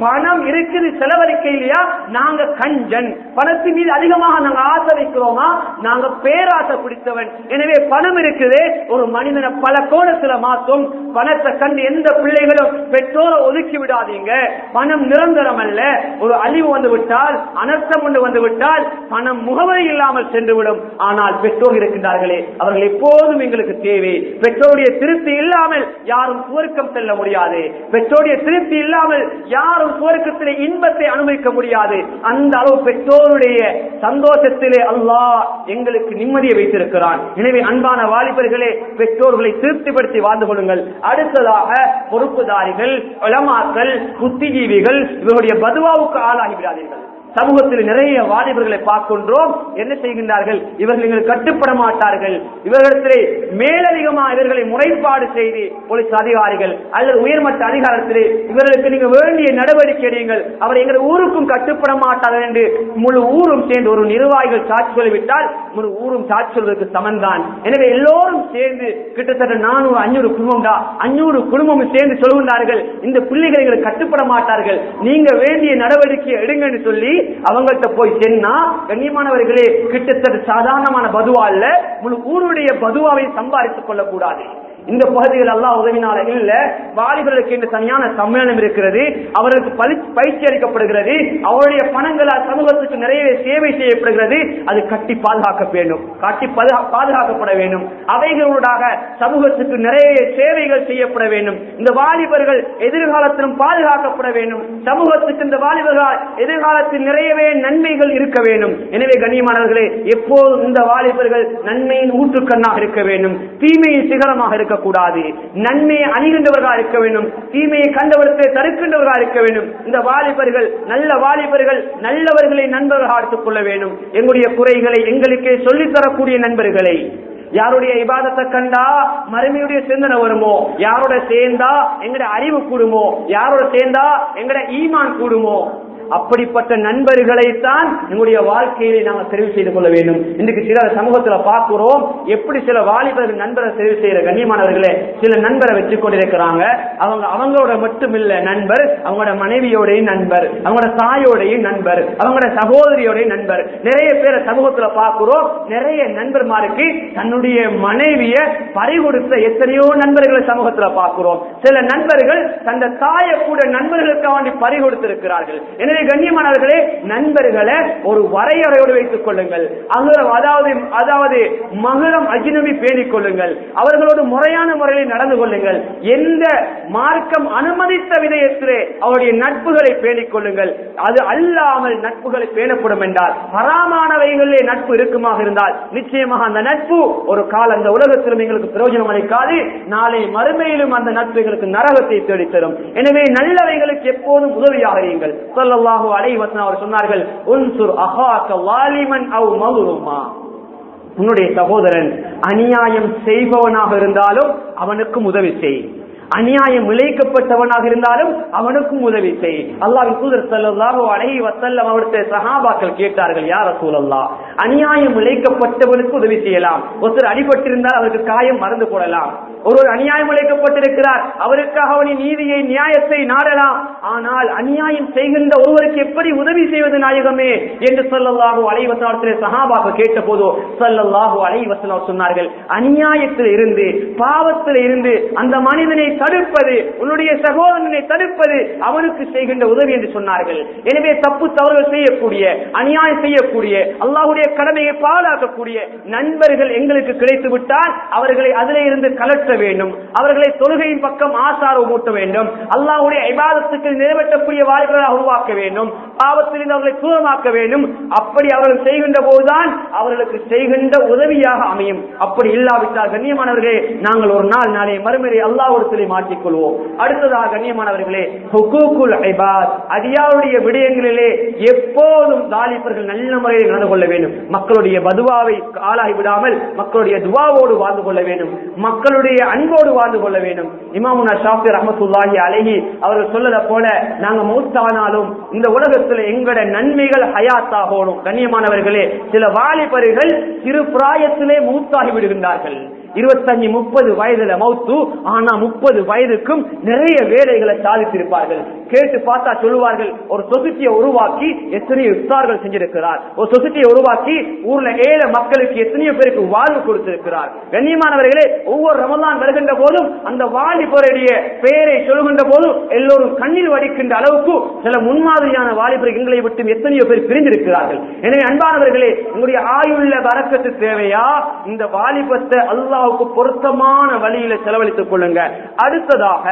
பணம் இருக்குது செலவழிக்க இல்லையா நாங்க கஞ்சன் பணத்தின் மீது அதிகமாக நாங்க ஆசை வைக்கிறோமா நாங்க பேராசை பிடித்தவன் எனவே பணம் இருக்குது ஒரு மனிதனை பல கோணத்துல மாற்றும் பணத்தை கண்டு எந்த பிள்ளைகளும் பெற்றோரை ஒதுக்கி விடாதீங்க பணம் நிரந்தரம் அல்ல ஒரு அழிவு வந்து விட்டால் அனர்த்தம் ஒன்று வந்து விட்டால் பணம் முகவரி இல்லாமல் சென்றுவிடும் ஆனால் பெற்றோர் இருக்கின்றார்களே அவர்கள் எப்போதும் எங்களுக்கு தேவை பெற்றோருடைய திருப்தி இல்லாமல் யாரும் சுவர்க்கம் செல்ல முடியாது பெற்றோருடைய திருப்தி இல்லாமல் யாரும் சுவர்க்கத்திலே இன்பத்தை அனுபவிக்க முடியாது அந்த அளவு பெற்றோருடைய சந்தோஷத்திலே அல்லாஹ் எங்களுக்கு நிம்மதியை வைத்திருக்கிறான் எனவே அன்பான வாலிபர்களே பெற்றோர்களை திருப்திப்படுத்தி வாழ்ந்து கொள்ளுங்கள் அடுத்ததாக பொறுப்புதாரிகள் உலமாக்கள் புத்திஜீவிகள் இவருடைய பதுவாவுக்கு ஆளாகி விடாதீர்கள் சமூகத்தில் நிறைய வாலிபர்களை பார்க்கின்றோம் என்ன செய்கின்றார்கள் இவர்கள் எங்களுக்கு கட்டுப்பட மாட்டார்கள் இவர்களிடத்திலே மேலதிகமா இவர்களை முறைப்பாடு செய்து போலீஸ் அதிகாரிகள் அல்லது உயர்மட்ட அதிகாரத்திலே இவர்களுக்கு நீங்க வேண்டிய நடவடிக்கை எடுங்கள் அவர் எங்கள் ஊருக்கும் கட்டுப்பட மாட்டார்கள் என்று முழு ஊரும் சேர்ந்து ஒரு நிர்வாகிகள் சாட்சி சொல்லிவிட்டால் முழு ஊரும் சாட்சி சொல்வதற்கு சமன்தான் எனவே எல்லோரும் சேர்ந்து கிட்டத்தட்ட நானூறு அஞ்சூறு குடும்பம் தான் அஞ்சூறு குடும்பமும் சேர்ந்து சொல்லுகின்றார்கள் இந்த பிள்ளைகள் எங்களுக்கு கட்டுப்பட மாட்டார்கள் நீங்க வேண்டிய நடவடிக்கை எடுங்கன்னு சொல்லி அவங்கள்ட்ட போய் சென்னா கண்ணியமானவர்களே கிட்டத்தட்ட சாதாரணமான பதுவா அல்ல முழு ஊருடைய பதுவாவை சம்பாதித்துக் கொள்ளக்கூடாது இந்த பகுதிகள் எல்லாம் உதவினால இல்ல வாலிபர்களுக்கு இந்த தனியான சம்மேளனம் இருக்கிறது அவர்களுக்கு பலி- பயிற்சி அளிக்கப்படுகிறது அவருடைய பணங்களால் சமூகத்துக்கு நிறைய சேவை செய்யப்படுகிறது அது கட்டி பாதுகாக்க வேண்டும் கட்டி பாதுகா- பாதுகாக்கப்பட வேண்டும் அவைகளூடாக சமூகத்துக்கு நிறைய சேவைகள் செய்யப்பட வேண்டும் இந்த வாலிபர்கள் எதிர்காலத்திலும் பாதுகாக்கப்பட வேண்டும் சமூகத்துக்கு இந்த வாலிபர்களால் எதிர்காலத்தில் நிறையவே நன்மைகள் இருக்க வேண்டும் எனவே கண்ணியமானவர்களே எப்போதும் இந்த வாலிபர்கள் நன்மையின் ஊற்றுக்கண்ணாக இருக்க வேண்டும் தீமையின் சிகரமாக இருக்கக்கூடாது நன்மையை அணிகின்றவர்களாக இருக்க வேண்டும் தீமையை கண்டவர்களை தடுக்கின்றவர்களாக இருக்க வேண்டும் இந்த வாலிபர்கள் நல்ல வாலிபர்கள் நல்லவர்களை நண்பர்களாக எடுத்துக் கொள்ள வேண்டும் எங்களுடைய குறைகளை எங்களுக்கே சொல்லித் தரக்கூடிய நண்பர்களை யாருடைய இபாதத்தை கண்டா மறுமையுடைய சிந்தனை வருமோ யாரோட சேர்ந்தா எங்கட அறிவு கூடுமோ யாரோட சேர்ந்தா எங்கட ஈமான் கூடுமோ அப்படிப்பட்ட நண்பர்களைத்தான் நம்முடைய வாழ்க்கையிலே நாங்கள் தெரிவு செய்து கொள்ள வேண்டும் இன்றைக்கு சில சமூகத்துல பார்க்கிறோம் எப்படி சில வாலிபர்கள் நண்பரை தெரிவு செய்யற கண்ணியமானவர்களே சில நண்பரை வச்சு கொண்டிருக்கிறாங்க அவங்க அவங்களோட மட்டும் இல்ல நண்பர் அவங்களோட மனைவியோடைய நண்பர் அவங்களோட தாயோடைய நண்பர் அவங்களோட சகோதரியோடைய நண்பர் நிறைய பேரை சமூகத்துல பார்க்கிறோம் நிறைய நண்பர்மாருக்கு தன்னுடைய மனைவிய பறிகொடுத்த எத்தனையோ நண்பர்களை சமூகத்துல பார்க்கிறோம் சில நண்பர்கள் தந்த தாயை கூட நண்பர்களுக்கு வேண்டி பறிகொடுத்திருக்கிறார்கள் எனவே கண்ணியமானவர்களே நண்பர்களை ஒரு வரையறையோடு வைத்துக் கொள்ளுங்கள் அங்குறம் அதாவது அதாவது மகளம் அஜினபி பேணிக் கொள்ளுங்கள் அவர்களோடு முறையான முறையில் நடந்து கொள்ளுங்கள் எந்த மார்க்கம் அனுமதித்த விதயத்திலே அவருடைய நட்புகளை பேணிக் கொள்ளுங்கள் அது அல்லாமல் நட்புகளை பேணப்படும் என்றால் பராமானவைகளிலே நட்பு இருக்குமாக இருந்தால் நிச்சயமாக அந்த நட்பு ஒரு கால அந்த உலகத்திலும் எங்களுக்கு பிரயோஜனம் அளிக்காது நாளை மறுமையிலும் அந்த நட்பு எங்களுக்கு நரகத்தை தேடித் தரும் எனவே நல்லவைகளுக்கு எப்போதும் உதவியாக இருங்கள் சொல்லல்லாஹு அலைவசன் அவர் சொன்னார்கள் உன்சுர் அஹாக்க வாலிமன் அவ் மகுருமா உன்னுடைய சகோதரன் அநியாயம் செய்பவனாக இருந்தாலும் அவனுக்கும் உதவி செய் அநியாயம் இழைக்கப்பட்டவனாக இருந்தாலும் அவனுக்கும் உதவி செய் அல்லாஹ் தூதர் ஸல்லல்லாஹு அலைஹி வஸல்லம் அவருடைய சஹாபாக்கள் கேட்டார்கள் யார் ரசூலல்லாஹ் அநியாயம் இழைக்கப்பட்டவனுக்கு உதவி செய்யலாம் ஒருத்தர் அடிபட்டிருந்தால் அவருக்கு காயம் மறந்து போடலாம் ஒருவர் அநியாயம் இழைக்கப்பட்டிருக்கிறார் அவருக்காக அவனி நீதியை நியாயத்தை நாடலாம் ஆனால் அநியாயம் செய்கின்ற ஒருவருக்கு எப்படி உதவி செய்வது நாயகமே என்று சொல்லல்லாஹு அலைவசனத்திலே சஹாபாக கேட்ட போதோ சொல்லல்லாஹு அலைவசனம் சொன்னார்கள் அநியாயத்தில் இருந்து பாவத்தில் இருந்து அந்த மனிதனை தடுப்பது உன்னுடைய சகோதரனை தடுப்பது அவனுக்கு செய்கின்ற உதவி என்று சொன்னார்கள் எனவே தப்பு தவறுகள் செய்யக்கூடிய அநியாயம் செய்யக்கூடிய அல்லாஹ்வுடைய கடமையை பாதுகாக்கக்கூடிய நண்பர்கள் எங்களுக்கு கிடைத்து விட்டால் அவர்களை அதிலே இருந்து கலற்ற வேண்டும் அவர்களை தொழுகையின் பக்கம் ஆசாரம் ஊட்ட வேண்டும் அல்லாஹ்வுடைய இபாதத்துக்கு நிறைவேற்றக்கூடிய வாய்ப்புகளாக உருவாக்க வேண்டும் பாவத்திலிருந்து அவர்களை தூரமாக்க வேண்டும் அப்படி அவர்கள் செய்கின்ற போதுதான் அவர்களுக்கு செய்கின்ற உதவியாக அமையும் அப்படி இல்லாவிட்டால் கண்ணியமானவர்களே நாங்கள் ஒரு நாள் நாளை மறுமுறை அல்லாஹ்விடத்திலே மாட்டிக்கொள்வோம் அடுத்ததாக கண்ணியமானவர்களே ஹுகூக்குல் இபாத் அடியாருடைய விடயங்களிலே எப்போதும் தாலிபர்கள் நல்ல முறையில் நடந்து கொள்ள வேண்டும் மக்களுடைய பதுவாவை ஆளாகி விடாமல் மக்களுடைய துவாவோடு வாழ்ந்து கொள்ள வேண்டும் மக்களுடைய அன்போடு வாழ்ந்து கொள்ள வேண்டும் இமாமுனா ஷாஃபி ரஹமத்துல்லாஹி அலைஹி அவர்கள் சொல்லத போல நாங்க மௌத்தானாலும் இந்த உலகத்துல எங்கட நன்மைகள் ஹயாத்தாகணும் கண்ணியமானவர்களே சில வாலிபர்கள் சிறு பிராயத்திலே மூத்தாகி விடுகின்றார்கள் இருபத்தஞ்சு முப்பது வயதுல மௌத்து ஆனா முப்பது வயதுக்கும் நிறைய வேலைகளை சாதித்திருப்பார்கள் கேட்டு பார்த்தா சொல்லுவார்கள் ஒரு சொசைட்டியை உருவாக்கி எத்தனையோ இஃப்தார்கள் செஞ்சிருக்கிறார் ஒரு சொசைட்டியை உருவாக்கி ஊர்ல ஏழை மக்களுக்கு எத்தனையோ பேருக்கு வாழ்வு கொடுத்திருக்கிறார் கண்ணியமானவர்களே ஒவ்வொரு ரமலான் வருகின்ற போதும் அந்த வாலிபருடைய பெயரை சொல்லுகின்ற போதும் எல்லோரும் கண்ணீர் வடிக்கின்ற அளவுக்கு சில முன்மாதிரியான வாலிபர் எங்களை விட்டு எத்தனையோ பேர் பிரிந்திருக்கிறார்கள் எனவே அன்பானவர்களே உங்களுடைய ஆயுள்ள வரக்கத்து தேவையா இந்த வாலிபத்தை அல்லாவுக்கு பொருத்தமான வழியில செலவழித்துக் கொள்ளுங்க அடுத்ததாக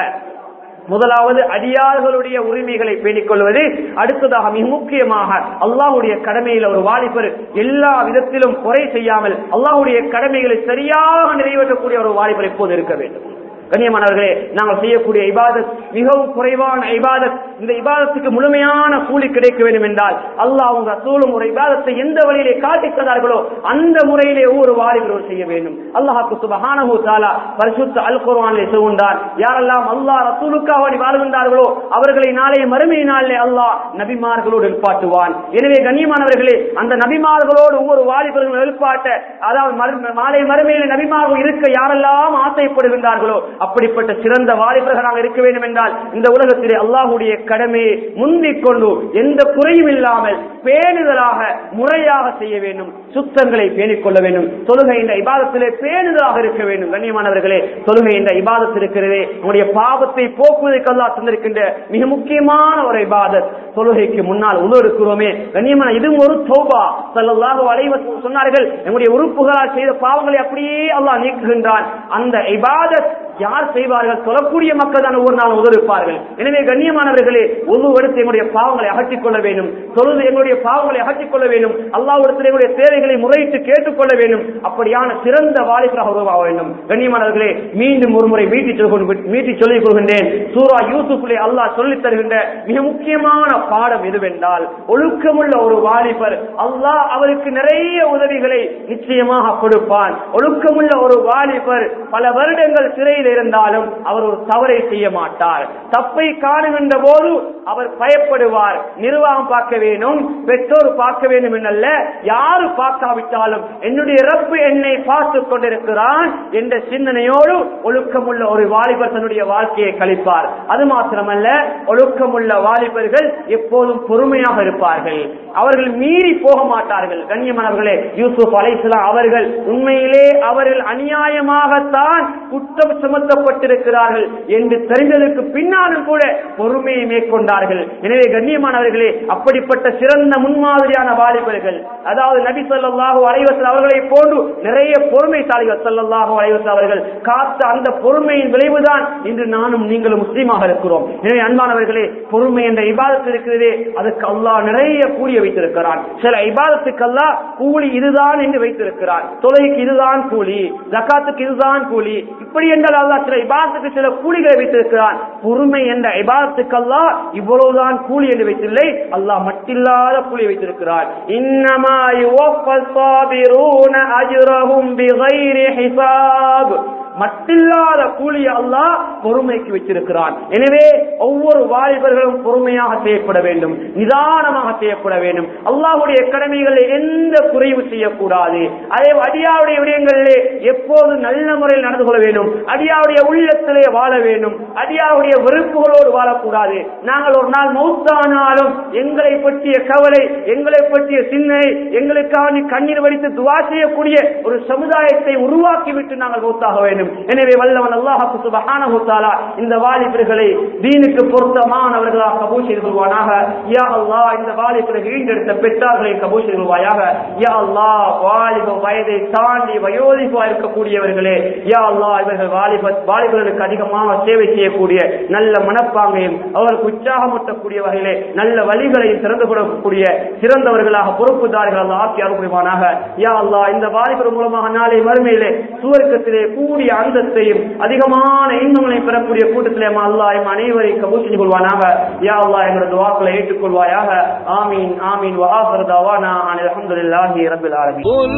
முதலாவது அடியார்களுடைய உரிமைகளை பேணிக் கொள்வது அடுத்ததாக மிக முக்கியமாக அல்லாஹுடைய கடமையில் ஒரு வாலிபர் எல்லா விதத்திலும் குறை செய்யாமல் அல்லாஹுடைய கடமைகளை சரியாக நிறைவேற்றக்கூடிய ஒரு வாலிபர் எப்போது இருக்க வேண்டும் கண்ணியமானவர்களே நாங்கள் செய்யக்கூடிய இபாதத் மிகவும் குறைவான இபாதத் இந்த இபாதத்துக்கு முழுமையான கூலி கிடைக்க வேண்டும் என்றால் அல்லாஹ் உங்க ரசூலும் ஒரு இபாதத்தை எந்த வழியிலே காட்டித் தந்தார்களோ அந்த முறையிலே ஒவ்வொரு வாலிபரும் செய்ய வேண்டும் அல்லாஹாக்கு சுபஹானஹு தாலா பரிசுத்த அல் குர்ஆனிலே சொல்கின்றார் யாரெல்லாம் அல்லாஹ் ரசூலுக்காக வேண்டி வாழ்கின்றார்களோ அவர்களை நாளைய மறுமை நாளிலே அல்லாஹ் நபிமார்களோடு எழுப்பாட்டுவான் எனவே கண்ணியமானவர்களே அந்த நபிமார்களோடு ஒவ்வொரு வாலிபர்களும் எழுப்பாட்ட அதாவது மறு- மாலை மறுமையிலே நபிமார்கள் இருக்க யாரெல்லாம் ஆசைப்படுகின்றார்களோ அப்படிப்பட்ட சிறந்த வாலிபர்களாக இருக்க வேண்டும் என்றால் இந்த உலகத்திலே அல்லாஹுடைய கடமையை முந்திக் கொண்டு எந்த குறையும் இல்லாமல் பேணுதலாக முறையாக செய்ய வேண்டும் சுத்தங்களை பேணிக் கொள்ள வேண்டும் தொழுகை இந்த இபாதத்திலே பேணுதலாக இருக்க வேண்டும் கண்ணியமானவர்களே தொழுகை இந்த இபாதத் இருக்கிறதே உங்களுடைய பாவத்தை போக்குவதற்கு அல்லாஹ் தந்திருக்கின்ற மிக முக்கியமான ஒரு இபாதத் தொழுகைக்கு முன்னால் உணவு இருக்கிறோமே கண்ணியமான இதுவும் ஒரு தௌபா ஸல்லல்லாஹு அலைஹி வஸல்லம் சொன்னார்கள் நம்முடைய உறுப்புகளால் செய்த பாவங்களை அப்படியே அல்லாஹ் நீக்குகின்றான் அந்த இபாதத் யார் செய்வார்கள் சொல்லக்கூடிய மக்கள் தான் ஒவ்வொரு நாள் உதவிப்பார்கள் எனவே கண்ணியமானவர்களே ஒவ்வொருவருக்கு எங்களுடைய பாவங்களை அகற்றிக் கொள்ள வேண்டும் தொழுது எங்களுடைய பாவங்களை அகற்றிக் கொள்ள வேண்டும் அல்லாவிடத்தில் எங்களுடைய தேவைகளை முறையிட்டு கேட்டுக்கொள்ள வேண்டும் அப்படியான சிறந்த வாலிபராக உருவாக வேண்டும் கண்ணியமானவர்களே மீண்டும் ஒரு முறை மீட்டி மீட்டி சொல்லிக் கொள்கின்றேன் சூரா யூசுஃபிலே அல்லாஹ் சொல்லித் தருகின்ற மிக முக்கியமான பாடம் எதுவென்றால் ஒழுக்கமுள்ள ஒரு வாலிபர் அல்லாஹ் அவருக்கு நிறைய உதவிகளை நிச்சயமாக கொடுப்பான் ஒழுக்கமுள்ள ஒரு வாலிபர் பல வருடங்கள் சிறையில் இருந்தாலும் அவர் ஒரு தவறை செய்ய மாட்டார் தப்பை காணுகின்ற போது அவர் பயப்படுவார் நிர்வாகம் பார்க்க வேண்டும் பெற்றோர் பார்க்க வேண்டும் என்னல்ல யாரு பார்க்காவிட்டாலும் என்னுடைய ரப்பு என்னை பார்த்துக் கொண்டிருக்கிறான் என்ற சிந்தனையோடு ஒழுக்கமுள்ள ஒரு வாலிபர் தன்னுடைய வாழ்க்கையை கழிப்பார் அது மாத்திரமல்ல ஒழுக்கமுள்ள வாலிபர்கள் எப்போதும் பொறுமையாக இருப்பார்கள் அவர்கள் மீறி போக மாட்டார்கள் கண்ணியமானவர்களே யூசுப் அலைசலாம் அவர்கள் உண்மையிலே அவர்கள் அநியாயமாகத்தான் குற்றம் சுமத்தப்பட்டிருக்கிறார்கள் என்று தெரிந்ததற்கு பின்னாலும் கூட பொறுமையை மேற்கொண்டார்கள் எனவே கண்ணியமானவர்களே அப்படிப்பட்ட சிறந்த முன்மாதிரியான வாலிபர்கள் அதாவது நபி ஸல்லல்லாஹு அலைஹி வஸல்லம் அவர்களை போன்று நிறைய பொறுமைசாலிகள் ஸல்லல்லாஹு அலைஹி வஸல்லம் அவர்கள் காத்த அந்த பொறுமையின் விளைவுதான் இன்று நானும் நீங்களும் முஸ்லீமாக இருக்கிறோம் எனவே அன்பானவர்களே பொறுமை என்ற இபாதத்து இருக்கிறதே அதுக்கு அல்லாஹ் நிறைய கூலிய வைத்திருக்கிறான் சில இபாதத்துக்கு அல்லாஹ் கூலி இதுதான் என்று வைத்திருக்கிறான் தொலைக்கு இதுதான் கூலி ஜக்காத்துக்கு இதுதான் கூலி இப்படி என்றால் அல்லாஹ் சில இபாதத்துக்கு சில கூலிகளை வைத்திருக்கிறான் பொறுமை என்ற இபாதத்துக்கு அல்லாஹ் இவ்வளவுதான் கூலி என்று வைத்தில்லை அல்லாஹ் மட்டில்லாத கூலி வைத்திருக்கிறார் இன்னமா யுவஃபஸ் சாபிரூன அஜ்ரஹும் பிகைரி ஹிசாப் மட்டில்லாத கூலி அல்லாஹ் பொறுமைக்கு வச்சிருக்கிறான் எனவே ஒவ்வொரு வாலிபர்களும் பொறுமையாக செய்யப்பட வேண்டும் நிதானமாக செய்யப்பட வேண்டும் அல்லாஹ்வுடைய கடமைகளை எந்த குறைவு செய்யக்கூடாது அதே அடியாவுடைய விடயங்களிலே எப்போது நல்ல முறையில் நடந்து கொள்ள வேண்டும் அடியாவுடைய உள்ளத்திலே வாழ வேண்டும் அடியாவுடைய வெறுப்புகளோடு வாழக்கூடாது நாங்கள் ஒரு நாள் மௌத்தானாலும் எங்களை பற்றிய கவலை எங்களை பற்றிய சிந்தனை எங்களுக்காக கண்ணீர் வடித்து துவா செய்யக்கூடிய ஒரு சமுதாயத்தை உருவாக்கிவிட்டு நாங்கள் மௌத்தாக வேண்டும் எனவே வல்லவன் அல்லாஹு சுபஹானஹு தஆலா இந்த வாலிபர்களை தீனுக்கு பொருத்தமானவர்களாக கபூல் செய்து கொள்வானாக யா அல்லாஹ் இந்த வாலிபர்களை ஈண்டெடுத்த பெற்றார்களை கபூல் செய்து கொள்வாயாக யா அல்லாஹ் வாலிப வயதை தாண்டி வயோதிபா இருக்கக்கூடியவர்களே யா அல்லாஹ் இவர்கள் வாலிப வாலிபர்களுக்கு அதிகமாக சேவை செய்யக்கூடிய நல்ல மனப்பாங்கையும் அவர்களுக்கு உற்சாகமூட்டக்கூடிய வகையிலே நல்ல வழிகளையும் திறந்து கொடுக்கக்கூடிய சிறந்தவர்களாக பொறுப்புதாரிகள் அல்லாஹ் ஆக்கி அருள்புரிவானாக யா அல்லாஹ் இந்த வாலிபர் மூலமாக நாளை மறுமையிலே சுவர்க்கத்திலே கூடிய அந்தத்தையும் அதிகமான இன்பங்களையும் பெறக்கூடிய கூட்டத்திலே அல்லாஹ் எம் அனைவரையும் கபூல் செஞ்சு கொள்வானாக யா அல்லாஹ் எங்களோட துவாக்களை ஏற்றுக்கொள்வாயாக ஆமீன் ஆமீன் வஆஃபிரு தவானா அனில் அல்ஹம்துலில்லாஹி ரப்பில் ஆலமீன் قل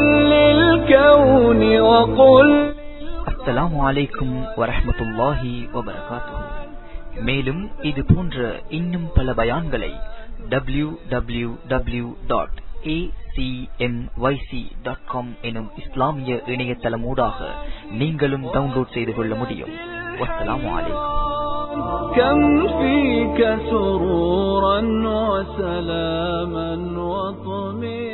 للكون وقل அஸ்ஸலாமு அலைக்கும் வரஹ்மத்துல்லாஹி வபரகாத்துஹு மேலும் இது போன்ற இன்னும் பல பயான்களை www.acmyc.com டாட் காம் எனும் இஸ்லாமிய இணையதளமூடாக நீங்களும் டவுன்லோட் செய்து கொள்ள முடியும் வஸ்ஸலாமு அலைக்கும் كم فيك سرورا وسلاما وطمئنا